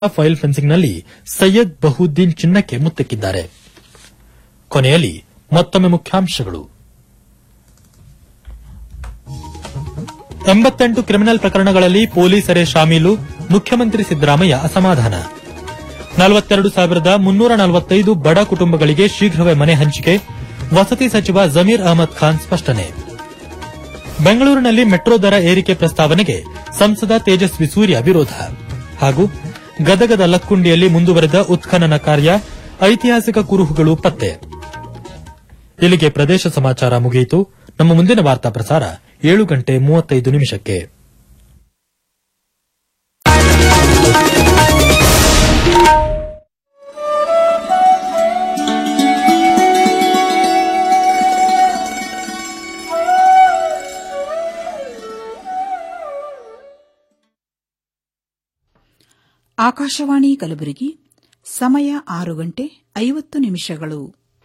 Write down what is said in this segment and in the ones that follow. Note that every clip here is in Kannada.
ಫೈಲ್ ಫೆನ್ಸಿಂಗ್ನಲ್ಲಿ ಸೈಯದ್ ಬಹುದ್ದೀನ್ ಚಿನ್ನಕ್ಕೆ ಮುತ್ತಿಕ್ಕಿದ್ದಾರೆ ಕೊನೆಯಲ್ಲಿ ಮತ್ತೊಮ್ಮೆ ಮುಖ್ಯಾಂಶಗಳು ಎಂಬತ್ತೆಂಟು ಕ್ರಿಮಿನಲ್ ಪ್ರಕರಣಗಳಲ್ಲಿ ಪೊಲೀಸರೇ ಶಾಮೀಲು ಮುಖ್ಯಮಂತ್ರಿ ಸಿದ್ದರಾಮಯ್ಯ ಅಸಮಾಧಾನ ನಲವತ್ತೆರಡು ಸಾವಿರದ ಮುನ್ನೂರ ನಲವತ್ತೈದು ಬಡ ಕುಟುಂಬಗಳಿಗೆ ಶೀಘ್ರವೇ ಮನೆ ಹಂಚಿಕೆ ವಸತಿ ಸಚಿವ ಜಮೀರ್ ಅಹಮದ್ ಖಾನ್ ಸ್ಪಷ್ಟನೆ ಬೆಂಗಳೂರಿನಲ್ಲಿ ಮೆಟ್ರೋ ದರ ಏರಿಕೆ ಪ್ರಸ್ತಾವನೆಗೆ ಸಂಸದ ತೇಜಸ್ವಿ ಸೂರ್ಯ ವಿರೋಧ ಹಾಗೂ ಗದಗದ ಲಕ್ಕುಂಡಿಯಲ್ಲಿ ಮುಂದುವರೆದ ಉತ್ಖನನ ಕಾರ್ಯ ಐತಿಹಾಸಿಕ ಕುರುಹುಗಳು ಪತ್ತೆ ಇಲ್ಲಿಗೆ ಪ್ರದೇಶ ಸಮಾಚಾರ ಮುಗಿಯಿತು ನಮ್ಮ ಮುಂದಿನ ವಾರ್ತಾ ಪ್ರಸಾರ ಏಳು ಗಂಟೆ ಮೂವತ್ತೈದು ನಿಮಿಷಕ್ಕೆ ಆಕಾಶವಾಣಿ ಕಲಬುರಗಿ ಸಮಯ ಆರು ಗಂಟೆ ಐವತ್ತು ನಿಮಿಷಗಳು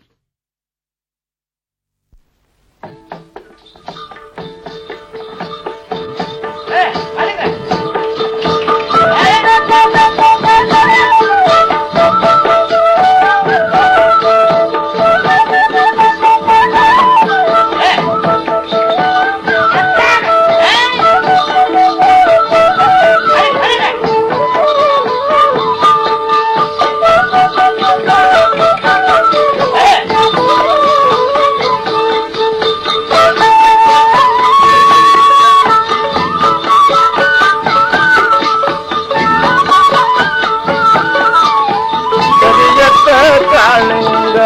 ಕರಿಯತ್ತ ಕಾಳಿಂಗ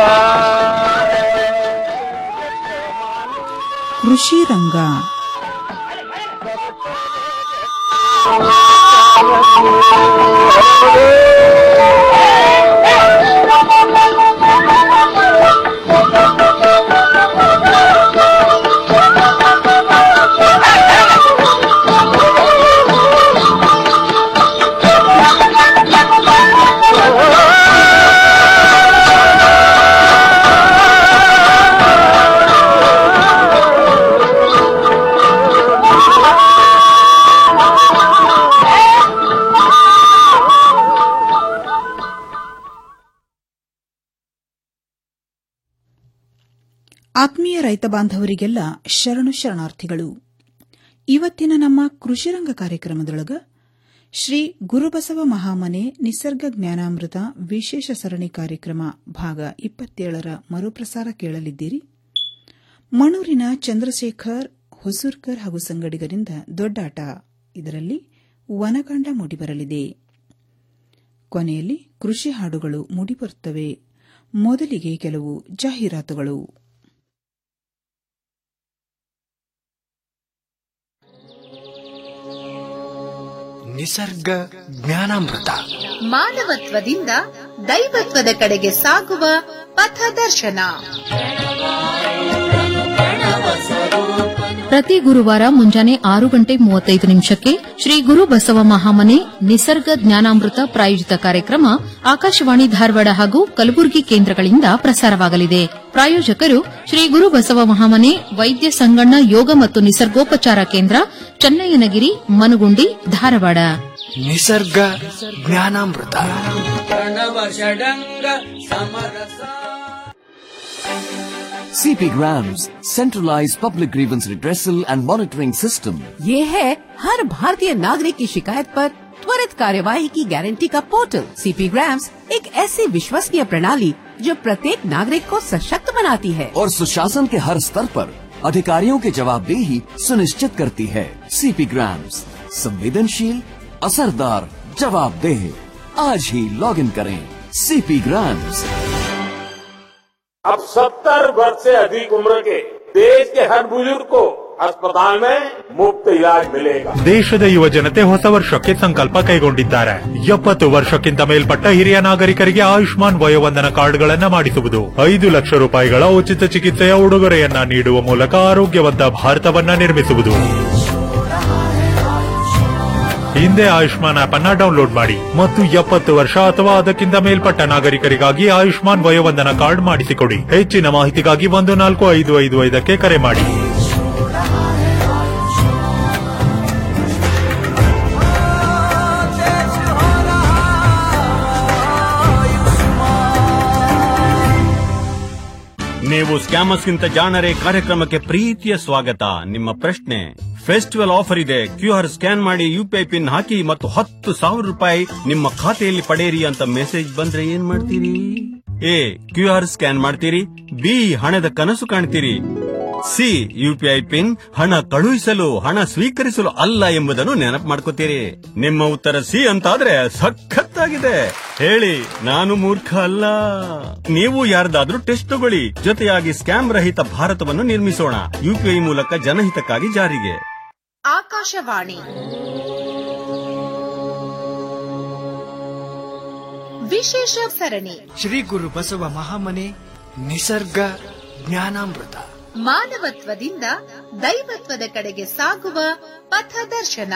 ಕೃಷಿ ರಂಗ ಆತ್ಮೀಯ ರೈತ ಬಾಂಧವರಿಗೆಲ್ಲ ಶರಣು ಶರಣಾರ್ಥಿಗಳು ಇವತ್ತಿನ ನಮ್ಮ ಕೃಷಿರಂಗ ಕಾರ್ಯಕ್ರಮದೊಳಗ ಶ್ರೀ ಗುರುಬಸವ ಮಹಾಮನೆ ನಿಸರ್ಗ ಜ್ಞಾನಾಮೃತ ವಿಶೇಷ ಸರಣಿ ಕಾರ್ಯಕ್ರಮ ಭಾಗ ಇಪ್ಪತ್ತೇಳರ ಮರುಪ್ರಸಾರ ಕೇಳಲಿದ್ದೀರಿ ಮಣೂರಿನ ಚಂದ್ರಶೇಖರ್ ಹೊಸೂರ್ಕರ್ ಹಾಗೂ ಸಂಗಡಿಗರಿಂದ ದೊಡ್ಡಾಟ ಇದರಲ್ಲಿ ವನಕಾಂಡ ಮೂಡಿಬರಲಿದೆ ಕೊನೆಯಲ್ಲಿ ಕೃಷಿ ಹಾಡುಗಳು ಮೂಡಿಬರುತ್ತವೆ ಮೊದಲಿಗೆ ಕೆಲವು ಜಾಹೀರಾತುಗಳು ನಿಸರ್ಗ ಜ್ಞಾನಾಮೃತ ಮಾನವತ್ವದಿಂದ ದೈವತ್ವದ ಕಡೆಗೆ ಸಾಗುವ ಪಥದರ್ಶನ ಪ್ರತಿ ಗುರುವಾರ ಮುಂಜಾನೆ ಆರು ಗಂಟೆ ಮೂವತ್ತೈದು ನಿಮಿಷಕ್ಕೆ ಶ್ರೀ ಗುರು ಬಸವ ಮಹಾಮನೆ ನಿಸರ್ಗ ಜ್ಞಾನಾಮೃತ ಪ್ರಾಯೋಜಿತ ಕಾರ್ಯಕ್ರಮ ಆಕಾಶವಾಣಿ ಧಾರವಾಡ ಹಾಗೂ ಕಲಬುರಗಿ ಕೇಂದ್ರಗಳಿಂದ ಪ್ರಸಾರವಾಗಲಿದೆ ಪ್ರಾಯೋಜಕರು ಶ್ರೀ ಗುರು ಬಸವ ಮಹಾಮನೆ ವೈದ್ಯ ಸಂಗಣ್ಣ ಯೋಗ ಮತ್ತು ನಿಸರ್ಗೋಪಚಾರ ಕೇಂದ್ರ ಚನ್ನಯ್ಯನಗಿರಿ ಮನುಗುಂಡಿ ಧಾರವಾಡ ನಿಸರ್ಗ ಜ್ಞಾನಾಮೃತ CP Grams, centralized public grievance redressal and monitoring system. ये है हर भारतीय नागरिक की शिकायत पर त्वरित कार्यवाही की गारंटी का पोर्टल सीपी ग्राम्स एक ऐसी विश्वसनीय प्रणाली जो प्रत्येक नागरिक को सशक्त बनाती है और सुशासन के हर स्तर पर अधिकारियों की जवाबदेही सुनिश्चित करती है CP Grams, संवेदनशील असरदार जवाबदेह आज ही लॉग इन करें CP Grams. अब सत्तर वर्ष से अधिक उम्र के देश के हर बुजुर्ग को अस्पताल में मुफ्त इलाज मिलेगा ದೇಶದ ಯುವ ಜನತೆ ಹೊಸ ವರ್ಷಕ್ಕೆ ಸಂಕಲ್ಪ ಕೈಗೊಂಡಿದ್ದಾರೆ ಎಪ್ಪತ್ತು ವರ್ಷಕ್ಕಿಂತ ಮೇಲ್ಪಟ್ಟ ಹಿರಿಯ ನಾಗರಿಕರಿಗೆ ಆಯುಷ್ಮಾನ್ ವಯೋವಂದನ ಕಾರ್ಡ್ಗಳನ್ನ ಮಾಡಿಸುವುದು ಐದು ಲಕ್ಷ ರೂಪಾಯಿಗಳ ಉಚಿತ ಚಿಕಿತ್ಸೆಯ ಉಡುಗೊರೆಯನ್ನ ನೀಡುವ ಮೂಲಕ ಆರೋಗ್ಯವಂತ ಭಾರತವನ್ನ ನಿರ್ಮಿಸುವುದು ಹಿಂದೆ ಆಯುಷ್ಮಾನ್ ಆಪ್ ಅನ್ನ ಡೌನ್ಲೋಡ್ ಮಾಡಿ ಮತ್ತು ಎಪ್ಪತ್ತು ವರ್ಷ ಅಥವಾ ಅದಕ್ಕಿಂತ ಮೇಲ್ಪಟ್ಟ ನಾಗರಿಕರಿಗಾಗಿ ಆಯುಷ್ಮಾನ್ ವಯೋವಂದನ ಕಾರ್ಡ್ ಮಾಡಿಸಿಕೊಡಿ ಹೆಚ್ಚಿನ ಮಾಹಿತಿಗಾಗಿ ಒಂದು ನಾಲ್ಕು ಐದು ಐದು ಐದಕ್ಕೆ ಕರೆ ಮಾಡಿ ನೀವು ಸ್ಕ್ಯಾಮರ್ಸ್ಗಿಂತ ಜಾಣರೆ ಕಾರ್ಯಕ್ರಮಕ್ಕೆ ಪ್ರೀತಿಯ ಸ್ವಾಗತ ನಿಮ್ಮ ಪ್ರಶ್ನೆ ಫೆಸ್ಟಿವಲ್ ಆಫರ್ ಇದೆ ಕ್ಯೂ ಆರ್ ಸ್ಕ್ಯಾನ್ ಮಾಡಿ ಯುಪಿಐ ಪಿನ್ ಹಾಕಿ ಮತ್ತು ಹತ್ತು ಸಾವಿರ ರೂಪಾಯಿ ನಿಮ್ಮ ಖಾತೆಯಲ್ಲಿ ಪಡೆಯಿರಿ ಅಂತ ಮೆಸೇಜ್ ಬಂದ್ರೆ ಏನ್ ಮಾಡ್ತೀರಿ ಎ ಕ್ಯೂ ಆರ್ ಸ್ಕ್ಯಾನ್ ಮಾಡ್ತೀರಿ ಬಿ ಹಣದ ಕನಸು ಕಾಣ್ತೀರಿ ಸಿ ಯುಪಿಐ ಪಿನ್ ಹಣ ಕಳುಹಿಸಲು ಹಣ ಸ್ವೀಕರಿಸಲು ಅಲ್ಲ ಎಂಬುದನ್ನು ನೆನಪು ಮಾಡ್ಕೋತೀರಿ ನಿಮ್ಮ ಉತ್ತರ ಸಿ ಅಂತಾದ್ರೆ ಸಖತ್ತಾಗಿದೆ ಹೇಳಿ ನಾನು ಮೂರ್ಖ ಅಲ್ಲ ನೀವು ಯಾರ್ದಾದ್ರೂ ಟೆಸ್ಟ್ ತಗೊಳ್ಳಿ ಜೊತೆಯಾಗಿ ಸ್ಕ್ಯಾಮ್ ರಹಿತ ಭಾರತವನ್ನು ನಿರ್ಮಿಸೋಣ ಯುಪಿಐ ಮೂಲಕ ಜನಹಿತಕ್ಕಾಗಿ ಜಾರಿಗೆ ಆಕಾಶವಾಣಿ ವಿಶೇಷ ಸರಣಿ ಶ್ರೀ ಗುರು ಬಸವ ಮಹಾಮನೆ ನಿಸರ್ಗ ಜ್ಞಾನಾಮೃತ ಮಾನವತ್ವದಿಂದ ದೈವತ್ವದ ಕಡೆಗೆ ಸಾಗುವ ಪಥದರ್ಶನ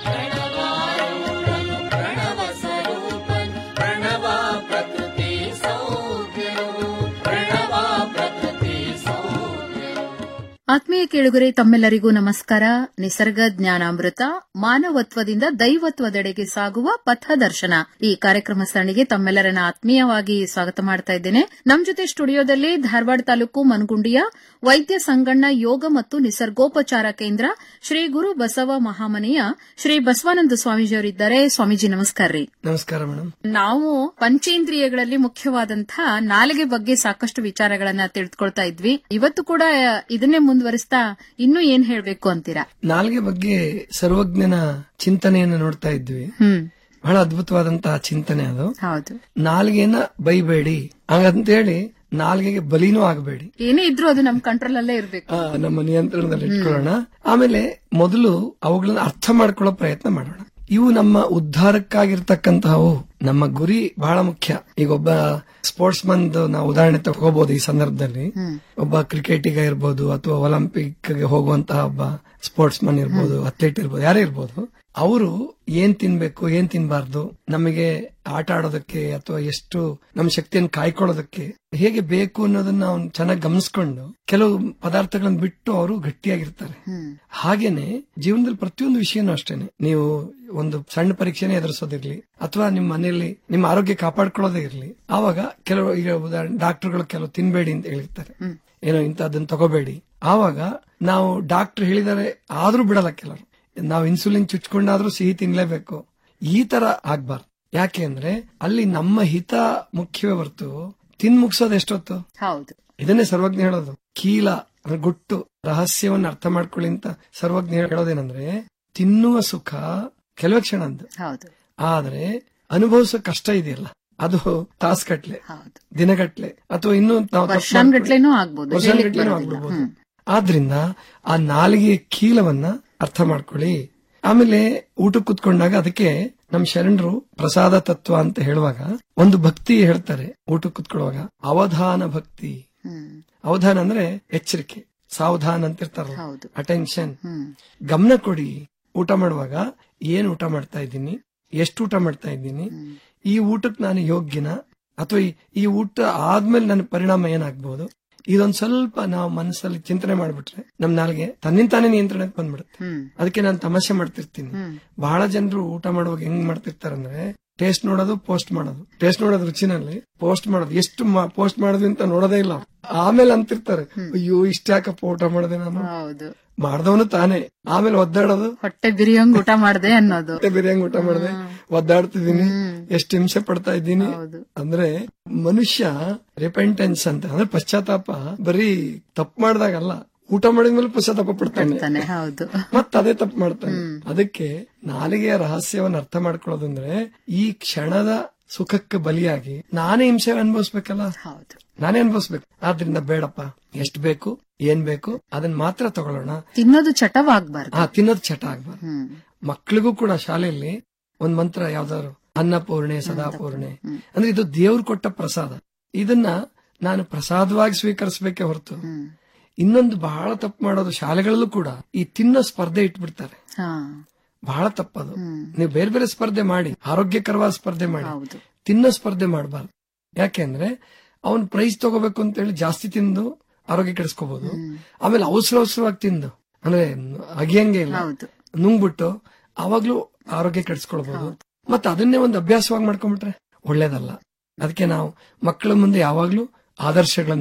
ಆತ್ಮೀಯ ಕೇಳುಗರೆ ತಮ್ಮೆಲ್ಲರಿಗೂ ನಮಸ್ಕಾರ ನಿಸರ್ಗ ಜ್ಞಾನಾಮೃತ ಮಾನವತ್ವದಿಂದ ದೈವತ್ವದೆಡೆಗೆ ಸಾಗುವ ಪಥದರ್ಶನ ಈ ಕಾರ್ಯಕ್ರಮ ಸರಣಿಗೆ ತಮ್ಮೆಲ್ಲರನ್ನ ಆತ್ಮೀಯವಾಗಿ ಸ್ವಾಗತ ಮಾಡ್ತಾ ಇದ್ದೇನೆ ನಮ್ ಜೊತೆ ಸ್ಟುಡಿಯೋದಲ್ಲಿ ಧಾರವಾಡ ತಾಲೂಕು ಮನಗುಂಡಿಯ ವೈದ್ಯ ಸಂಗಣ್ಣ ಯೋಗ ಮತ್ತು ನಿಸರ್ಗೋಪಚಾರ ಕೇಂದ್ರ ಶ್ರೀ ಗುರು ಬಸವ ಮಹಾಮನೆಯ ಶ್ರೀ ಬಸವಾನಂದ ಸ್ವಾಮೀಜಿಯವರಿದ್ದಾರೆ ಸ್ವಾಮೀಜಿ ನಮಸ್ಕಾರ ರೀ ನಮಸ್ಕಾರ ಮೇಡಮ್ ನಾವು ಪಂಚೇಂದ್ರಿಯಗಳಲ್ಲಿ ಮುಖ್ಯವಾದಂತಹ ನಾಲಿಗೆ ಬಗ್ಗೆ ಸಾಕಷ್ಟು ವಿಚಾರಗಳನ್ನ ತಿಳಿದುಕೊಳ್ತಾ ಇದ್ವಿ ಇವತ್ತು ಕೂಡ ಇದನ್ನೇ ಮುಂದುವರಿಸ್ತಾ ಇನ್ನೂ ಏನ್ ಹೇಳ್ಬೇಕು ಅಂತೀರಾ ನಾಲ್ಗೆ ಬಗ್ಗೆ ಸರ್ವಜ್ಞನ ಚಿಂತನೆಯನ್ನು ನೋಡ್ತಾ ಇದ್ವಿ ಹ್ಮ್ ಬಹಳ ಅದ್ಭುತವಾದಂತಹ ಚಿಂತನೆ ಅದು ಹೌದು ನಾಲ್ಗೆನ ಬೈಬೇಡಿ ಹಂಗಂತೇಳಿ ನಾಲ್ಗೆಗೆ ಬಲಿನೂ ಆಗಬೇಡಿ ಏನೇ ಇದ್ರೂ ಅದು ನಮ್ ಕಂಟ್ರೋಲ್ ಅಲ್ಲೇ ಇರ್ಬೇಕು ಆ, ನಮ್ಮ ನಿಯಂತ್ರಣದಲ್ಲಿ ಇಟ್ಕೊಳ್ಳೋಣ ಆಮೇಲೆ ಮೊದಲು ಅವುಗಳನ್ನ ಅರ್ಥ ಮಾಡ್ಕೊಳ್ಳೋ ಪ್ರಯತ್ನ ಮಾಡೋಣ ಇವು ನಮ್ಮ ಉದ್ಧಾರಕ್ಕಾಗಿರ್ತಕ್ಕಂತಹವು ನಮ್ಮ ಗುರಿ ಬಹಳ ಮುಖ್ಯ ಈಗ ಒಬ್ಬ ಸ್ಪೋರ್ಟ್ಸ್ ಮನ್ ನಾವು ಉದಾಹರಣೆ ತಗೋಬಹುದು ಈ ಸಂದರ್ಭದಲ್ಲಿ ಒಬ್ಬ ಕ್ರಿಕೆಟಿಗ ಇರ್ಬೋದು ಅಥವಾ ಒಲಿಂಪಿಕ್ ಗೆ ಹೋಗುವಂತಹ ಒಬ್ಬ ಸ್ಪೋರ್ಟ್ಸ್ ಮನ್ ಇರ್ಬೋದು ಅಥ್ಲೀಟ್ ಇರ್ಬೋದು ಯಾರೇ ಇರ್ಬೋದು ಅವರು ಏನ್ ತಿನ್ಬೇಕು ಏನ್ ತಿನ್ಬಾರ್ದು ನಮಗೆ ಆಟ ಆಡೋದಕ್ಕೆ ಅಥವಾ ಎಷ್ಟು ನಮ್ಮ ಶಕ್ತಿಯನ್ನು ಕಾಯ್ಕೊಳ್ಳೋದಕ್ಕೆ ಹೇಗೆ ಬೇಕು ಅನ್ನೋದನ್ನ ಅವ್ನು ಚೆನ್ನಾಗಿ ಗಮನಿಸ್ಕೊಂಡು ಕೆಲವು ಪದಾರ್ಥಗಳನ್ನು ಬಿಟ್ಟು ಅವರು ಗಟ್ಟಿಯಾಗಿರ್ತಾರೆ ಹಾಗೇನೆ ಜೀವನದಲ್ಲಿ ಪ್ರತಿಯೊಂದು ವಿಷಯನೂ ಅಷ್ಟೇನೆ ನೀವು ಒಂದು ಸಣ್ಣ ಪರೀಕ್ಷೆನೇ ಎದುರಿಸೋದಿರ್ಲಿ ಅಥವಾ ನಿಮ್ಮ ಮನೆಯಲ್ಲಿ ನಿಮ್ಮ ಆರೋಗ್ಯ ಕಾಪಾಡ್ಕೊಳ್ಳೋದೇ ಇರ್ಲಿ ಆವಾಗ ಕೆಲವು ಈಗ ಉದಾಹರಣೆ ಡಾಕ್ಟರ್ಗಳು ಕೆಲವು ತಿನ್ಬೇಡಿ ಅಂತ ಹೇಳಿರ್ತಾರೆ ಏನೋ ಇಂಥದ್ದನ್ನ ತಗೋಬೇಡಿ ಆವಾಗ ನಾವು ಡಾಕ್ಟರ್ ಹೇಳಿದರೆ ಆದ್ರೂ ಬಿಡಲ್ಲ ಕೆಲವರು ನಾವು ಇನ್ಸುಲಿನ್ ಚುಚ್ಕೊಂಡಾದ್ರೂ ಸಿಹಿ ತಿನ್ಲೇಬೇಕು ಈ ತರ ಆಗ್ಬಾರ್ದು ಯಾಕೆ ಅಂದ್ರೆ ಅಲ್ಲಿ ನಮ್ಮ ಹಿತ ಮುಖ್ಯವೇ ಹೊರತು ತಿನ್ ಮುಗಿಸೋದು ಎಷ್ಟೊತ್ತು ಹೌದು ಇದನ್ನೇ ಸರ್ವಜ್ಞ ಹೇಳೋದು ಕೀಲ ಅಂದ್ರೆ ಗುಟ್ಟು ರಹಸ್ಯವನ್ನ ಅರ್ಥ ಮಾಡ್ಕೊಳ್ಳಿ ಅಂತ ಸರ್ವಜ್ಞ ಹೇಳೋದೇನಂದ್ರೆ ತಿನ್ನುವ ಸುಖ ಕೆಲವೇ ಕ್ಷಣ ಅಂದು ಹೌದು ಆದ್ರೆ ಅನುಭವಿಸೋ ಕಷ್ಟ ಇದೆಯಲ್ಲ ಅದು ತಾಸ್ಗಟ್ಲೆ ದಿನಗಟ್ಲೆ ಅಥವಾ ಇನ್ನೂ ನಾವು ತಪ್ಪು ವರ್ಷಾನ್ಗಟ್ಲೆನೂ ಆಗ್ಬೋದು ವರ್ಷಾನ್ಗಟ್ಲೆನೂ ಹೇಳಿಕ್ ಬರೋದಿಲ್ಲ. ಆಗ್ಬಿಡ್ಬೋದು ಆದ್ರಿಂದ ಆ ನಾಲಿಗೆ ಕೀಲವನ್ನ ಅರ್ಥ ಮಾಡ್ಕೊಳ್ಳಿ ಆಮೇಲೆ ಊಟಕ್ಕೆ ಕುತ್ಕೊಂಡಾಗ ಅದಕ್ಕೆ ನಮ್ ಶರಣರು ಪ್ರಸಾದ ತತ್ವ ಅಂತ ಹೇಳುವಾಗ ಒಂದು ಭಕ್ತಿ ಹೇಳ್ತಾರೆ ಊಟಕ್ಕೆ ಕುತ್ಕೊಳ್ಳುವಾಗ ಅವಧಾನ ಭಕ್ತಿ ಅವಧಾನ ಅಂದ್ರೆ ಎಚ್ಚರಿಕೆ ಸಾವಧಾನ ಅಂತಿರ್ತಾರಲ್ಲ ಹೌದು. ಅಟೆನ್ಷನ್ ಹ್ಮ್ ಗಮನ ಕೊಡಿ ಊಟ ಮಾಡುವಾಗ ಏನ್ ಊಟ ಮಾಡ್ತಾ ಇದ್ದೀನಿ ಎಷ್ಟು ಊಟ ಮಾಡ್ತಾ ಇದ್ದೀನಿ ಈ ಊಟಕ್ಕೆ ನಾನು ಯೋಗ್ಯನ ಅಥವಾ ಈ- ಈ ಊಟ ಆದ್ಮೇಲೆ ನನ್ನ ಪರಿಣಾಮ ಏನಾಗ್ಬಹುದು ಇದೊಂದ್ ಸ್ವಲ್ಪ ನಾವು ಮನಸ್ಸಲ್ಲಿ ಚಿಂತನೆ ಮಾಡ್ಬಿಟ್ರೆ ನಮ್ ನಾಲ್ಗೆ ತನ್ನಿಂತಾನೇ ನಿಯಂತ್ರಣಕ್ಕೆ ಬಂದ್ಬಿಡುತ್ತೆ ಹ್ಮ್ ಅದಕ್ಕೆ ನಾನು ತಮಾಷೆ ಮಾಡ್ತಿರ್ತೀನಿ ಹ್ಮ್ ಬಹಳ ಜನರು ಊಟ ಮಾಡುವಾಗ ಹೆಂಗ್ ಮಾಡ್ತಿರ್ತಾರಂದ್ರೆ ಟೇಸ್ಟ್ ನೋಡೋದು ಪೋಸ್ಟ್ ಮಾಡೋದು ಟೇಸ್ಟ್ ನೋಡೋದು ರುಚಿನಲ್ಲಿ ಪೋಸ್ಟ್ ಮಾಡೋದು ಎಷ್ಟು ಪೋಸ್ಟ್ ಮಾಡೋದು ಅಂತ ನೋಡೋದೇ ಇಲ್ಲ ಆಮೇಲೆ ಅಂತಿರ್ತಾರೆ ಅಯ್ಯೋ ಇಷ್ಟ ಯಾಕಪ್ಪ ಊಟ ಮಾಡಿದೆ ನಾನು ಹೌದು ಮಾಡ್ದವನು ತಾನೇ ಆಮೇಲೆ ಒದ್ದಾಡೋದು ಹೊಟ್ಟೆ ಬಿರಿಯಂಗ್ ಊಟ ಮಾಡ್ದೆ ಅನ್ನೋದು ಹೊಟ್ಟೆ ಬಿರಿಯಂಗ್ ಊಟ ಮಾಡಿದೆ ಒದ್ದಾಡ್ತಿದ್ದೀನಿ ಎಷ್ಟು ಹಿಂಸೆ ಪಡ್ತಾ ಇದ್ದೀನಿ ಅಂದ್ರೆ ಮನುಷ್ಯ ರಿಪೆಂಟೆನ್ಸ್ ಅಂತ ಅಂದ್ರೆ ಪಶ್ಚಾತ್ತಾಪ ಬರೀ ತಪ್ಪು ಮಾಡಿದಾಗಲ್ಲ ಊಟ ಮಾಡಿದ್ಮೇಲೆ ಪಶ್ಚಾತ್ತಾಪ ಪಡ್ತಾನೆ ತಾನೆ ಹೌದು ಮತ್ತ ಅದೇ ತಪ್ಪು ಮಾಡ್ತಾನೆ ಅದಕ್ಕೆ ನಾಲಿಗೆಯ ರಹಸ್ಯವನ್ನು ಅರ್ಥ ಮಾಡ್ಕೊಳ್ಳೋದಂದ್ರೆ ಈ ಕ್ಷಣದ ಸುಖಕ್ಕೆ ಬಲಿಯಾಗಿ ನಾನೇ ಹಿಂಸೆ ಅನುಭವಿಸ್ಬೇಕಲ್ಲ ಹೌದು ನಾನೇ ಅನುಭವಿಸ್ಬೇಕು ಆದ್ರಿಂದ ಬೇಡಪ್ಪ ಎಷ್ಟ್ ಬೇಕು ಏನ್ ಬೇಕು ಅದನ್ನ ಮಾತ್ರ ತಗೊಳ್ಳೋಣ ತಿನ್ನೋದು ಚಟವಾಗ್ಬಾರ್ದು ಆ ತಿನ್ನೋದು ಚಟ ಆಗ್ಬಾರ್ದು ಹ್ಮ್ ಮಕ್ಳಿಗೂ ಕೂಡ ಶಾಲೆಯಲ್ಲಿ ಒಂದ್ ಮಂತ್ರ ಯಾವ್ದಾದ್ರು ಅನ್ನಪೂರ್ಣೆ ಸದಾಪೂರ್ಣೆ ಅಂದ್ರೆ ಇದು ದೇವ್ರು ಕೊಟ್ಟ ಪ್ರಸಾದ ಇದನ್ನ ನಾನು ಪ್ರಸಾದವಾಗಿ ಸ್ವೀಕರಿಸಬೇಕೆ ಹೊರತು ಇನ್ನೊಂದು ಬಹಳ ತಪ್ಪು ಮಾಡೋದು ಶಾಲೆಗಳಲ್ಲೂ ಕೂಡ ಈ ತಿನ್ನೋ ಸ್ಪರ್ಧೆ ಇಟ್ಬಿಡ್ತಾರೆ ಹಾ ಬಹಳ ತಪ್ಪದು ನೀವು ಬೇರೆ ಬೇರೆ ಸ್ಪರ್ಧೆ ಮಾಡಿ ಆರೋಗ್ಯಕರವಾದ ಸ್ಪರ್ಧೆ ಮಾಡಿ ಹೌದು ತಿನ್ನೋ ಸ್ಪರ್ಧೆ ಮಾಡಬಾರ್ದು ಯಾಕೆಂದ್ರೆ ಅವನ್ ಪ್ರೈಸ್ ತಗೋಬೇಕು ಅಂತ ಹೇಳಿ ಜಾಸ್ತಿ ತಿಂದು ಆರೋಗ್ಯ ಕೆಡಿಸ್ಕೋಬಹುದು ಆಮೇಲೆ ಅವಸರ ಅವಸರವಾಗಿ ತಿಂದು ಅಂದ್ರೆ ಅಗಿಯಂಗೆ ಇಲ್ಲ ಹೌದು ನುಂಗ್ಬಿಟ್ಟು ಅವಾಗ್ಲೂ ಆರೋಗ್ಯ ಕೆಡಿಸ್ಕೊಳ್ಬಹುದು ಮತ್ತೆ ಅದನ್ನೇ ಒಂದು ಅಭ್ಯಾಸವಾಗಿ ಮಾಡ್ಕೊಂಡ್ಬಿಟ್ರೆ ಒಳ್ಳೇದಲ್ಲ ಅದಕ್ಕೆ ನಾವು ಮಕ್ಕಳ ಮುಂದೆ ಯಾವಾಗ್ಲೂ ಆದರ್ಶಗಳನ್ನ ಇಡಬೇಕು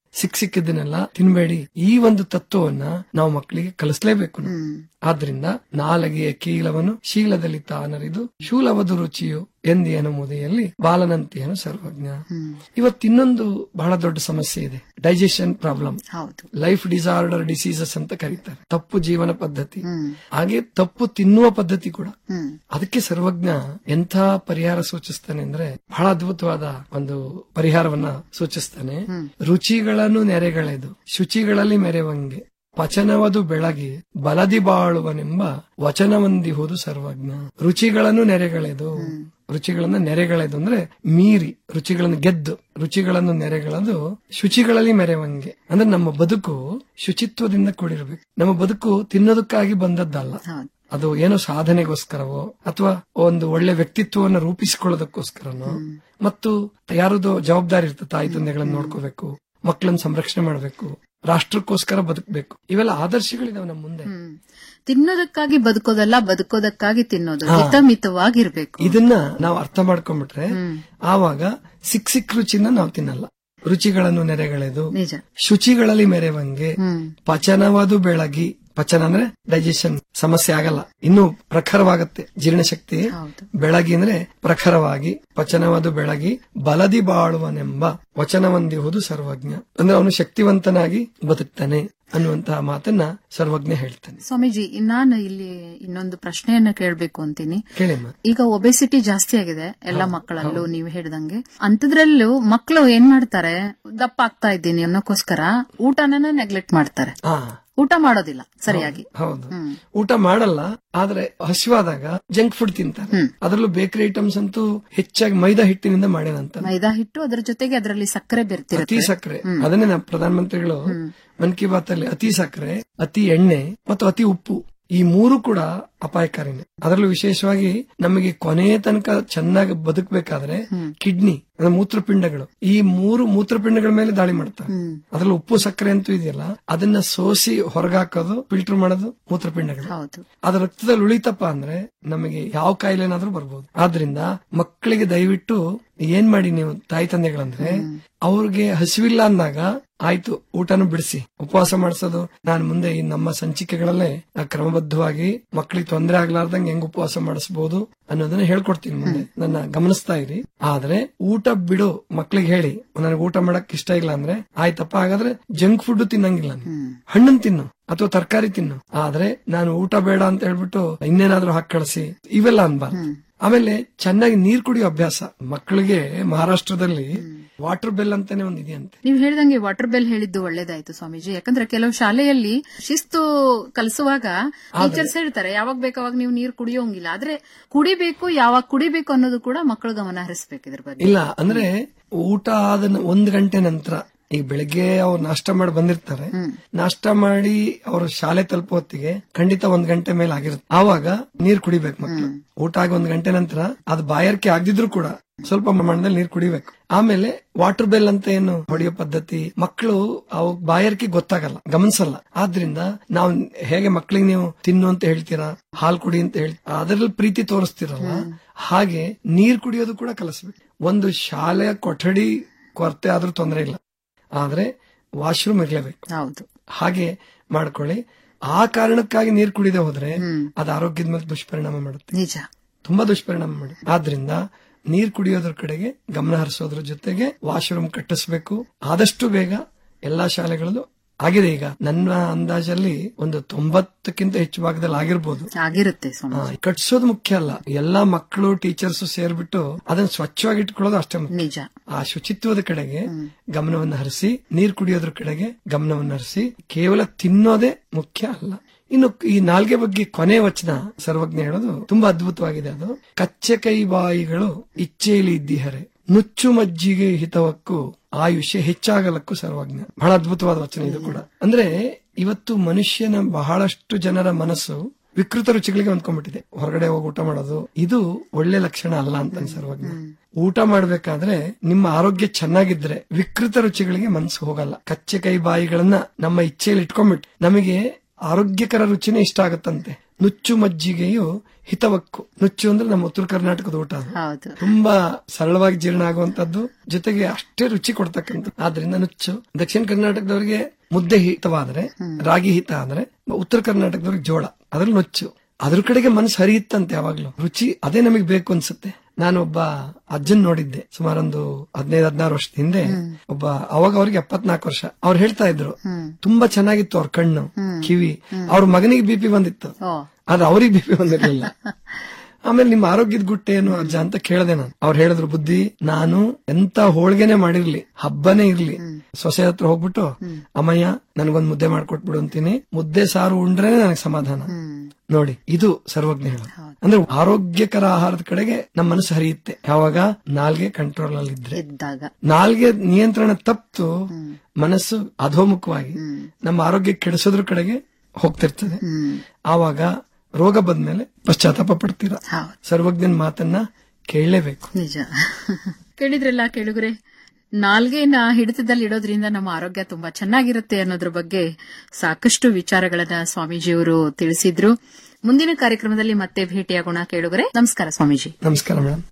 ಸಿಕ್ ಸಿಕ್ಕಿದ್ದನ್ನೆಲ್ಲ ತಿನ್ಬೇಡಿ ಈ ಒಂದು ತತ್ವವನ್ನ ನಾವು ಮಕ್ಕಳಿಗೆ ಕಲಿಸ್ಲೇಬೇಕು ನಾವು. ಆದ್ರಿಂದ ನಾಲಗೆಯ ಕೀಲವನು ಶೀಲದಲ್ಲಿ ತಾನರಿದು ಶೂಲವದು ರುಚಿಯು ಎಂದಿಯನು ಮುದೆಯಲ್ಲಿ ಬಾಲನಂತಿಯನು ಸರ್ವಜ್ಞ ಇವತ್ತು ಇನ್ನೊಂದು ಬಹಳ ದೊಡ್ಡ ಸಮಸ್ಯೆ ಇದೆ ಡೈಜೆಷನ್ ಪ್ರಾಬ್ಲಮ್ ಹೌದು ಲೈಫ್ ಡಿಸಾರ್ಡರ್ ಡಿಸೀಸಸ್ ಅಂತ ಕರೀತಾರೆ ತಪ್ಪು ಜೀವನ ಪದ್ಧತಿ ಹಾಗೆ ತಪ್ಪು ತಿನ್ನುವ ಪದ್ಧತಿ ಕೂಡ ಅದಕ್ಕೆ ಸರ್ವಜ್ಞ ಎಂಥ ಪರಿಹಾರ ಸೂಚಿಸ್ತಾನೆ ಅಂದ್ರೆ ಬಹಳ ಅದ್ಭುತವಾದ ಒಂದು ಪರಿಹಾರವನ್ನ ಸೂಚಿಸ್ತಾನೆ ರುಚಿಗಳನ್ನು ನೆರೆಗಳೆದು ಶುಚಿಗಳಲ್ಲಿ ಮೆರೆವಂಗೆ ಪಚನವದು ಬೆಳಗಿ ಬಲದಿ ಬಾಳುವನೆಂಬ ವಚನವಂದಿಹುದು ಸರ್ವಜ್ಞ ರುಚಿಗಳನ್ನು ನೆರೆಗಳೆದು ರುಚಿಗಳನ್ನ ನೆರೆಗಳೆದು ಅಂದ್ರೆ ಮೀರಿ ರುಚಿಗಳನ್ನು ಗೆದ್ದು ರುಚಿಗಳನ್ನು ನೆರೆಗಳದು ಶುಚಿಗಳಲ್ಲಿ ಮೆರೆವಂಗೆ ಅಂದ್ರೆ ನಮ್ಮ ಬದುಕು ಶುಚಿತ್ವದಿಂದ ಕೂಡಿರಬೇಕು ನಮ್ಮ ಬದುಕು ತಿನ್ನೋದಕ್ಕಾಗಿ ಬಂದದ್ದಲ್ಲ ಅದು ಏನೋ ಸಾಧನೆಗೋಸ್ಕರವೋ ಅಥವಾ ಒಂದು ಒಳ್ಳೆ ವ್ಯಕ್ತಿತ್ವವನ್ನು ರೂಪಿಸಿಕೊಳ್ಳೋದಕ್ಕೋಸ್ಕರನೋ ಮತ್ತು ಯಾರದೋ ಜವಾಬ್ದಾರಿ ಇರ್ತದೆ ತಾಯಿ ತಂದೆಗಳನ್ನ ನೋಡ್ಕೋಬೇಕು ಮಕ್ಕಳನ್ನ ಸಂರಕ್ಷಣೆ ಮಾಡಬೇಕು ರಾಷ್ಟ್ರಕ್ಕೋಸ್ಕರ ಬದುಕಬೇಕು ಇವೆಲ್ಲ ಆದರ್ಶಗಳಿದಾವೆ ನಮ್ಮ ಮುಂದೆ ತಿನ್ನೋದಕ್ಕಾಗಿ ಬದುಕೋದಲ್ಲ ಬದುಕೋದಕ್ಕಾಗಿ ತಿನ್ನೋದು ಹಾ. ಹಿತಮಿತವಾಗಿರ್ಬೇಕು ಇದನ್ನ ನಾವು ಅರ್ಥ ಮಾಡ್ಕೊಂಡ್ಬಿಟ್ರೆ ಆವಾಗ ಸಿಕ್ ಸಿಕ್ ರುಚಿನ ನಾವು ತಿನ್ನಲ್ಲ ರುಚಿಗಳನ್ನು ನೆರೆಗಳೆದು ನಿಜ ಶುಚಿಗಳಲ್ಲಿ ಮೆರೆವಂಗೆ ಪಚನವಾದು ಬೆಳಗಿ ಪಚನ ಅಂದ್ರೆ ಡೈಜೆಷನ್ ಸಮಸ್ಯೆ ಆಗಲ್ಲ ಇನ್ನು ಪ್ರಖರವಾಗತ್ತೆ ಜೀರ್ಣಶಕ್ತಿ ಬೆಳಗಿ ಅಂದ್ರೆ ಪ್ರಖರವಾಗಿ ಪಚನವಾದು ಬೆಳಗಿ ಬಲದಿ ಬಾಳುವನೆಂಬ ವಚನವಂದಿಹುದು ಸರ್ವಜ್ಞ ಅಂದ್ರೆ ಅವನು ಶಕ್ತಿವಂತನಾಗಿ ಬದುಕ್ತಾನೆ ಅನ್ನುವಂತಹ ಮಾತನ್ನ ಸರ್ವಜ್ಞ ಹೇಳ್ತಾನೆ ಸ್ವಾಮೀಜಿ ನಾನು ಇಲ್ಲಿ ಇನ್ನೊಂದು ಪ್ರಶ್ನೆಯನ್ನ ಕೇಳ್ಬೇಕು ಅಂತೀನಿ ಕೇಳಿಮ್ಮ ಈಗ ಒಬೆಸಿಟಿ ಜಾಸ್ತಿ ಆಗಿದೆ ಎಲ್ಲ ಮಕ್ಕಳಲ್ಲೂ ನೀವು ಹೇಳಿದಂಗೆ ಅಂತದ್ರಲ್ಲೂ ಮಕ್ಕಳು ಏನ್ ಮಾಡ್ತಾರೆ ದಪ್ಪ ಆಗ್ತಾ ಇದ್ದೀನಿ ಅನ್ನೋಕ್ಕೋಸ್ಕರ ಊಟನ ನೆಗ್ಲೆಕ್ಟ್ ಮಾಡ್ತಾರೆ ಹಾ ಊಟ ಮಾಡೋದಿಲ್ಲ ಸರಿಯಾಗಿ ಹೌದು ಊಟ ಮಾಡಲ್ಲ ಆದ್ರೆ ಹಸಿವಾದಾಗ ಜಂಕ್ ಫುಡ್ ತಿಂತಾರೆ ಅದರಲ್ಲೂ ಬೇಕರಿ ಐಟಮ್ಸ್ ಅಂತೂ ಹೆಚ್ಚಾಗಿ ಮೈದಾ ಹಿಟ್ಟಿನಿಂದ ಮಾಡ್ಯಾನಂತ ಮೈದಾ ಹಿಟ್ಟು ಅದ್ರ ಜೊತೆಗೆ ಅದರಲ್ಲಿ ಸಕ್ಕರೆ ಅತಿ ಬೆರ್ತಿರುತ್ತೆ ಸಕ್ಕರೆ ಅದನ್ನೇ ನಮ್ಮ ಪ್ರಧಾನಮಂತ್ರಿಗಳು ಮನ್ ಕಿ ಬಾತ್ ಅಲ್ಲಿ ಅತಿ ಸಕ್ಕರೆ ಅತಿ ಎಣ್ಣೆ ಮತ್ತು ಅತಿ ಉಪ್ಪು ಈ ಮೂರು ಕೂಡ ಅಪಾಯಕಾರಿನೇ ಅದರಲ್ಲೂ ವಿಶೇಷವಾಗಿ ನಮಗೆ ಕೊನೆಯ ತನಕ ಚೆನ್ನಾಗಿ ಬದುಕಬೇಕಾದ್ರೆ ಕಿಡ್ನಿ ಅಂದ್ರೆ ಮೂತ್ರಪಿಂಡಗಳು ಈ ಮೂರು ಮೂತ್ರಪಿಂಡಗಳ ಮೇಲೆ ದಾಳಿ ಮಾಡ್ತವೆ ಅದ್ರಲ್ಲಿ ಉಪ್ಪು ಸಕ್ಕರೆ ಅಂತೂ ಇದೆಯಲ್ಲ ಅದನ್ನ ಸೋಸಿ ಹೊರಗಾಕೋದು ಫಿಲ್ಟರ್ ಮಾಡೋದು ಮೂತ್ರಪಿಂಡಗಳು ಹೌದು ಅದ ರಕ್ತದಲ್ಲಿ ಉಳಿತಪ್ಪ ಅಂದ್ರೆ ನಮಗೆ ಯಾವ ಕಾಯಿಲೆನಾದ್ರೂ ಬರ್ಬೋದು ಆದ್ರಿಂದ ಮಕ್ಕಳಿಗೆ ದಯವಿಟ್ಟು ಏನ್ ಮಾಡಿ ನೀವು ತಾಯಿ ತಂದೆಗಳಂದ್ರೆ ಅವ್ರಿಗೆ ಹಸಿವಿಲ್ಲ ಅಂದಾಗ ಆಯ್ತು ಊಟನು ಬಿಡಿಸಿ ಉಪವಾಸ ಮಾಡಿಸೋದು ನಾನು ಮುಂದೆ ಈ ನಮ್ಮ ಸಂಚಿಕೆಗಳಲ್ಲೇ ಆ ಕ್ರಮಬದ್ಧವಾಗಿ ಮಕ್ಕಳಿಗೆ ತೊಂದರೆ ಆಗ್ಲಾರ್ದಂಗೆ ಹೆಂಗ್ ಉಪವಾಸ ಮಾಡಿಸಬಹುದು ಅನ್ನೋದನ್ನ ಹೇಳ್ಕೊಡ್ತೀನಿ ಮುಂದೆ ನನ್ನ ಗಮನಿಸ್ತಾ ಇರಿ ಆದ್ರೆ ಊಟ ಬಿಡು ಮಕ್ಳಿಗೆ ಹೇಳಿ ನನಗೆ ಊಟ ಮಾಡಕ್ ಇಷ್ಟ ಇಲ್ಲ ಅಂದ್ರೆ ಆಯ್ತಪ್ಪ ಹಾಗಾದ್ರೆ ಜಂಕ್ ಫುಡ್ ತಿನ್ನಂಗಿಲ್ಲ ನೀನು. ಹಣ್ಣನ್ ತಿನ್ನು ಅಥವಾ ತರಕಾರಿ ತಿನ್ನು ಆದ್ರೆ ನಾನು ಊಟ ಬೇಡ ಅಂತ ಹೇಳ್ಬಿಟ್ಟು ಇನ್ನೇನಾದ್ರೂ ಹಾಕಿ ಕಳಿಸಿ ಇವೆಲ್ಲ ಅನ್ಬಾರ್ದು ಆಮೇಲೆ ಚೆನ್ನಾಗಿ ನೀರ್ ಕುಡಿಯೋ ಅಭ್ಯಾಸ ಮಕ್ಕಳಿಗೆ ಮಹಾರಾಷ್ಟ್ರದಲ್ಲಿ ವಾಟರ್ ಬೆಲ್ ಅಂತಾನೆ ಒಂದ್ ಇದೆಯಂತೆ ನೀವು ಹೇಳಿದಂಗೆ ವಾಟರ್ ಬೆಲ್ ಹೇಳಿದ್ದು ಒಳ್ಳೇದಾಯ್ತು ಸ್ವಾಮೀಜಿ ಯಾಕಂದ್ರೆ ಕೆಲವು ಶಾಲೆಯಲ್ಲಿ ಶಿಸ್ತು ಕಲಿಸುವಾಗ ಟೀಚರ್ಸ್ ಹೇಳ್ತಾರೆ ಯಾವಾಗ ಬೇಕಾವಾಗ ನೀವು ನೀರು ಕುಡಿಯೋಂಗಿಲ್ಲ ಆದ್ರೆ ಕುಡಿಬೇಕು ಯಾವಾಗ ಕುಡಿಬೇಕು ಅನ್ನೋದು ಕೂಡ ಮಕ್ಕಳು ಗಮನ ಹರಿಸ್ಬೇಕು ಇದ್ರ ಬಗ್ಗೆ ಇಲ್ಲ ಅಂದ್ರೆ ಊಟ ಆದ ನ- ಒಂದ್ ಗಂಟೆ ನಂತರ ಈಗ ಬೆಳಿಗ್ಗೆ ಅವ್ರು ನಾಷ್ಟ ಮಾಡಿ ಬಂದಿರ್ತಾರೆ ನಾಷ್ಟ ಮಾಡಿ ಅವ್ರ ಶಾಲೆ ತಲುಪೋ ಹೊತ್ತಿಗೆ ಖಂಡಿತ ಒಂದ್ ಗಂಟೆ ಮೇಲೆ ಆಗಿರುತ್ತೆ ಆವಾಗ ನೀರ್ ಕುಡಿಬೇಕು ಮಕ್ಕಳು ಊಟ ಆಗಿ ಒಂದ್ ಗಂಟೆ ನಂತರ ಅದು ಬಾಯಾರಿಕೆ ಆಗದಿದ್ರು ಕೂಡ ಸ್ವಲ್ಪ ಪ್ರಮಾಣದಲ್ಲಿ ನೀರ್ ಕುಡಿಬೇಕು ಆಮೇಲೆ ವಾಟರ್ ಬೆಲ್ ಅಂತ ಏನು ಹೊಡೆಯೋ ಪದ್ಧತಿ ಮಕ್ಕಳು ಅವ್ ಬಾಯಾರಿಕೆ ಗೊತ್ತಾಗಲ್ಲ ಗಮನಿಸಲ್ಲ ಆದ್ರಿಂದ ನಾವು ಹೇಗೆ ಮಕ್ಕಳಿಗೆ ನೀವು ತಿನ್ನು ಅಂತ ಹೇಳ್ತೀರಾ ಹಾಲ್ ಕುಡಿ ಅಂತ ಹೇಳಿ ಅದರಲ್ಲಿ ಪ್ರೀತಿ ತೋರಿಸ್ತಿರಲ್ಲ ಹಾಗೆ ನೀರ್ ಕುಡಿಯೋದು ಕೂಡ ಕಲಿಸ್ಬೇಕು ಒಂದು ಶಾಲೆಯ ಕೊಠಡಿ ಕೊರತೆ ಆದ್ರೂ ತೊಂದರೆ ಇಲ್ಲ ಆದ್ರೆ ವಾಶ್ರೂಮ್ ಇರ್ಲೇಬೇಕು ಹೌದು ಹಾಗೆ ಮಾಡ್ಕೊಳ್ಳಿ ಆ ಕಾರಣಕ್ಕಾಗಿ ನೀರ್ ಕುಡಿದೆ ಹೋದ್ರೆ ಅದು ಆರೋಗ್ಯದ ಮೇಲೆ ದುಷ್ಪರಿಣಾಮ ಮಾಡುತ್ತೆ ನಿಜ ತುಂಬಾ ದುಷ್ಪರಿಣಾಮ ಮಾಡುತ್ತೆ ಆದ್ರಿಂದ ನೀರ್ ಕುಡಿಯೋದ್ರ ಕಡೆಗೆ ಗಮನ ಹರಿಸೋದ್ರ ಜೊತೆಗೆ ವಾಶ್ರೂಮ್ ಕಟ್ಟಿಸ್ಬೇಕು ಆದಷ್ಟು ಬೇಗ ಎಲ್ಲಾ ಶಾಲೆಗಳಲ್ಲೂ ಆಗಿದೆ ಈಗ ನನ್ನ ಅಂದಾಜಲ್ಲಿ ಒಂದು ತೊಂಬತ್ತಕ್ಕಿಂತ ಹೆಚ್ಚು ಭಾಗದಲ್ಲಿ ಆಗಿರ್ಬೋದು ಆಗಿರುತ್ತೆ ಆ, ಸ್ವಾಮೀಜಿ ಕಟ್ಸೋದು ಮುಖ್ಯ ಅಲ್ಲ ಎಲ್ಲಾ ಮಕ್ಕಳು ಟೀಚರ್ಸ್ ಸೇರ್ಬಿಟ್ಟು ಅದನ್ನ ಸ್ವಚ್ಛವಾಗಿ ಇಟ್ಕೊಳ್ಳೋದು ಅಷ್ಟೇ ಮುಖ್ಯ ನಿಜ ಆ ಶುಚಿತ್ವದ ಕಡೆಗೆ ಗಮನವನ್ನು ಹರಿಸಿ ನೀರು ಕುಡಿಯೋದ್ರ ಕಡೆಗೆ ಗಮನವನ್ನು ಹರಿಸಿ ಕೇವಲ ತಿನ್ನೋದೇ ಮುಖ್ಯ ಅಲ್ಲ ಇನ್ನು ಈ ನಾಲ್ಗೆ ಬಗ್ಗೆ ಕೊನೆ ವಚನ ಸರ್ವಜ್ಞ ಹೇಳೋದು ತುಂಬಾ ಅದ್ಭುತವಾಗಿದೆ ಅದು ಕಚ್ಚೆ ಕೈ ಬಾಯಿಗಳು ಇಚ್ಛೆಯಲ್ಲಿ ಇದ್ದಿಹರೆ ನುಚ್ಚು ಮಜ್ಜಿಗೆ ಹಿತವಕ್ಕೂ ಆಯುಷ್ಯ ಹೆಚ್ಚಾಗಲಕ್ಕೂ ಸರ್ವಜ್ಞ ಬಹಳ ಅದ್ಭುತವಾದ ವಚನ ಇದು ಕೂಡ ಅಂದ್ರೆ ಇವತ್ತು ಮನುಷ್ಯನ ಬಹಳಷ್ಟು ಜನರ ಮನಸ್ಸು ವಿಕೃತ ರುಚಿಗಳಿಗೆ ಹೊಂದ್ಕೊಂಡ್ಬಿಟ್ಟಿದೆ ಹೊರಗಡೆ ಹೋಗಿ ಊಟ ಮಾಡೋದು ಇದು ಒಳ್ಳೆ ಲಕ್ಷಣ ಅಲ್ಲ ಅಂತ ಸರ್ವಜ್ಞ ಊಟ ಮಾಡ್ಬೇಕಾದ್ರೆ ನಿಮ್ಮ ಆರೋಗ್ಯ ಚೆನ್ನಾಗಿದ್ರೆ ವಿಕೃತ ರುಚಿಗಳಿಗೆ ಮನಸ್ಸು ಹೋಗಲ್ಲ ಕಚ್ಚೆ ಕೈ ಬಾಯಿಗಳನ್ನ ನಮ್ಮ ಇಚ್ಛೆಯಲ್ಲಿ ಇಟ್ಕೊಂಡ್ಬಿಟ್ಟು ನಮಗೆ ಆರೋಗ್ಯಕರ ರುಚಿನೇ ಇಷ್ಟ ಆಗುತ್ತಂತೆ ನುಚ್ಚು ಮಜ್ಜಿಗೆಯು ಹಿತವಕ್ಕು ನುಚ್ಚು ಅಂದ್ರೆ ನಮ್ಮ ಉತ್ತರ ಕರ್ನಾಟಕದ ಊಟ ಅದು. ಹೌದು ತುಂಬಾ ಸರಳವಾಗಿ ಜೀರ್ಣ ಆಗುವಂತದ್ದು ಜೊತೆಗೆ ಅಷ್ಟೇ ರುಚಿ ಕೊಡ್ತಕ್ಕಂಥ ಆದ್ರಿಂದ ನುಚ್ಚು ದಕ್ಷಿಣ ಕರ್ನಾಟಕದವರಿಗೆ ಮುದ್ದೆ ಹಿತವಾದ್ರೆ ರಾಗಿ ಹಿತ ಆದ್ರೆ ಉತ್ತರ ಕರ್ನಾಟಕದವ್ರಿಗೆ ಜೋಳ ಅದ್ರಲ್ಲಿ ನುಚ್ಚು ಅದ್ರ ಕಡೆಗೆ ಮನಸ್ಸು ಹರಿಯುತ್ತಂತೆ ಯಾವಾಗ್ಲೂ ರುಚಿ ಅದೇ ನಮಗೆ ಬೇಕು ಅನ್ಸುತ್ತೆ ನಾನು ಒಬ್ಬ ಅಜ್ಜನ್ ನೋಡಿದ್ದೆ ಸುಮಾರೊಂದು ಹದಿನೈದು ಹದಿನಾರು ವರ್ಷದ ಹಿಂದೆ ಒಬ್ಬ ಅವಾಗ ಅವ್ರಿಗೆ ಎಪ್ಪತ್ನಾಲ್ಕು ವರ್ಷ ಅವ್ರು ಹೇಳ್ತಾ ಇದ್ರು ತುಂಬಾ ಚೆನ್ನಾಗಿತ್ತು ಅವ್ರ ಕಣ್ಣು ಕಿವಿ ಅವ್ರ ಮಗನಿಗೆ ಬಿಪಿ ಬಂದಿತ್ತು ಆದ್ರೆ ಅವ್ರಿಗೆ ಬಿಪಿ ಬಂದಿರ್ಲಿಲ್ಲ ಆಮೇಲೆ ನಿಮ್ಮ ಆರೋಗ್ಯದ ಗುಟ್ಟೆ ಏನು ಅಜ್ಜ ಅಂತ ಕೇಳಿದೆ ನಾನು ಅವ್ರು ಹೇಳಿದ್ರು ಬುದ್ಧಿ ನಾನು ಎಂತ ಹೋಳ್ಗೆನೆ ಮಾಡಿರ್ಲಿ ಹಬ್ಬನೇ ಇರ್ಲಿ ಸೊಸೆ ಹತ್ರ ಹೋಗ್ಬಿಟ್ಟು ಅಮ್ಮಯ್ಯ ನನಗೊಂದ್ ಮುದ್ದೆ ಮಾಡ್ಕೊಟ್ಬಿಡು ಅಂತೀನಿ ಮುದ್ದೆ ಸಾರು ಉಂಡ್ರೆ ನನಗೆ ಸಮಾಧಾನ ನೋಡಿ ಇದು ಸರ್ವಜ್ಞ ಹೇಳೋದು ಅಂದ್ರೆ ಆರೋಗ್ಯಕರ ಆಹಾರದ ಕಡೆಗೆ ನಮ್ಮ ಮನಸ್ಸು ಹರಿಯುತ್ತೆ ಯಾವಾಗ ನಾಲ್ಗೆ ಕಂಟ್ರೋಲ್ ಅಲ್ಲಿ ಇದ್ರೆ ಇದ್ದಾಗ ನಾಲ್ಗೆ ನಿಯಂತ್ರಣ ತಪ್ಪು ಮನಸ್ಸು ಅಧೋಮುಖವಾಗಿ ನಮ್ಮ ಆರೋಗ್ಯ ಕೆಡಿಸೋದ್ರ ಕಡೆಗೆ ಹೋಗ್ತಿರ್ತದೆ ಆವಾಗ ರೋಗ ಬಂದ್ಮೇಲೆ ಪಶ್ಚಾತ್ತಾಪ ಪಡ್ತೀರ ಸರ್ವಜ್ಞನ ಮಾತನ್ನ ಕೇಳಲೇಬೇಕು ನಿಜ ಕೇಳಿದ್ರಲ್ಲ ಕೇಳುಗರೆ ನಾಲ್ಗೆನ ಹಿಡಿತದಲ್ಲಿ ಇಡೋದ್ರಿಂದ ನಮ್ಮ ಆರೋಗ್ಯ ತುಂಬಾ ಚೆನ್ನಾಗಿರುತ್ತೆ ಅನ್ನೋದ್ರ ಬಗ್ಗೆ ಸಾಕಷ್ಟು ವಿಚಾರಗಳನ್ನ ಸ್ವಾಮೀಜಿಯವರು ತಿಳಿಸಿದ್ರು ಮುಂದಿನ ಕಾರ್ಯಕ್ರಮದಲ್ಲಿ ಮತ್ತೆ ಭೇಟಿಯಾಗೋಣ ಕೇಳುಗರೆ ನಮಸ್ಕಾರ ಸ್ವಾಮೀಜಿ ನಮಸ್ಕಾರ ಮೇಡಮ್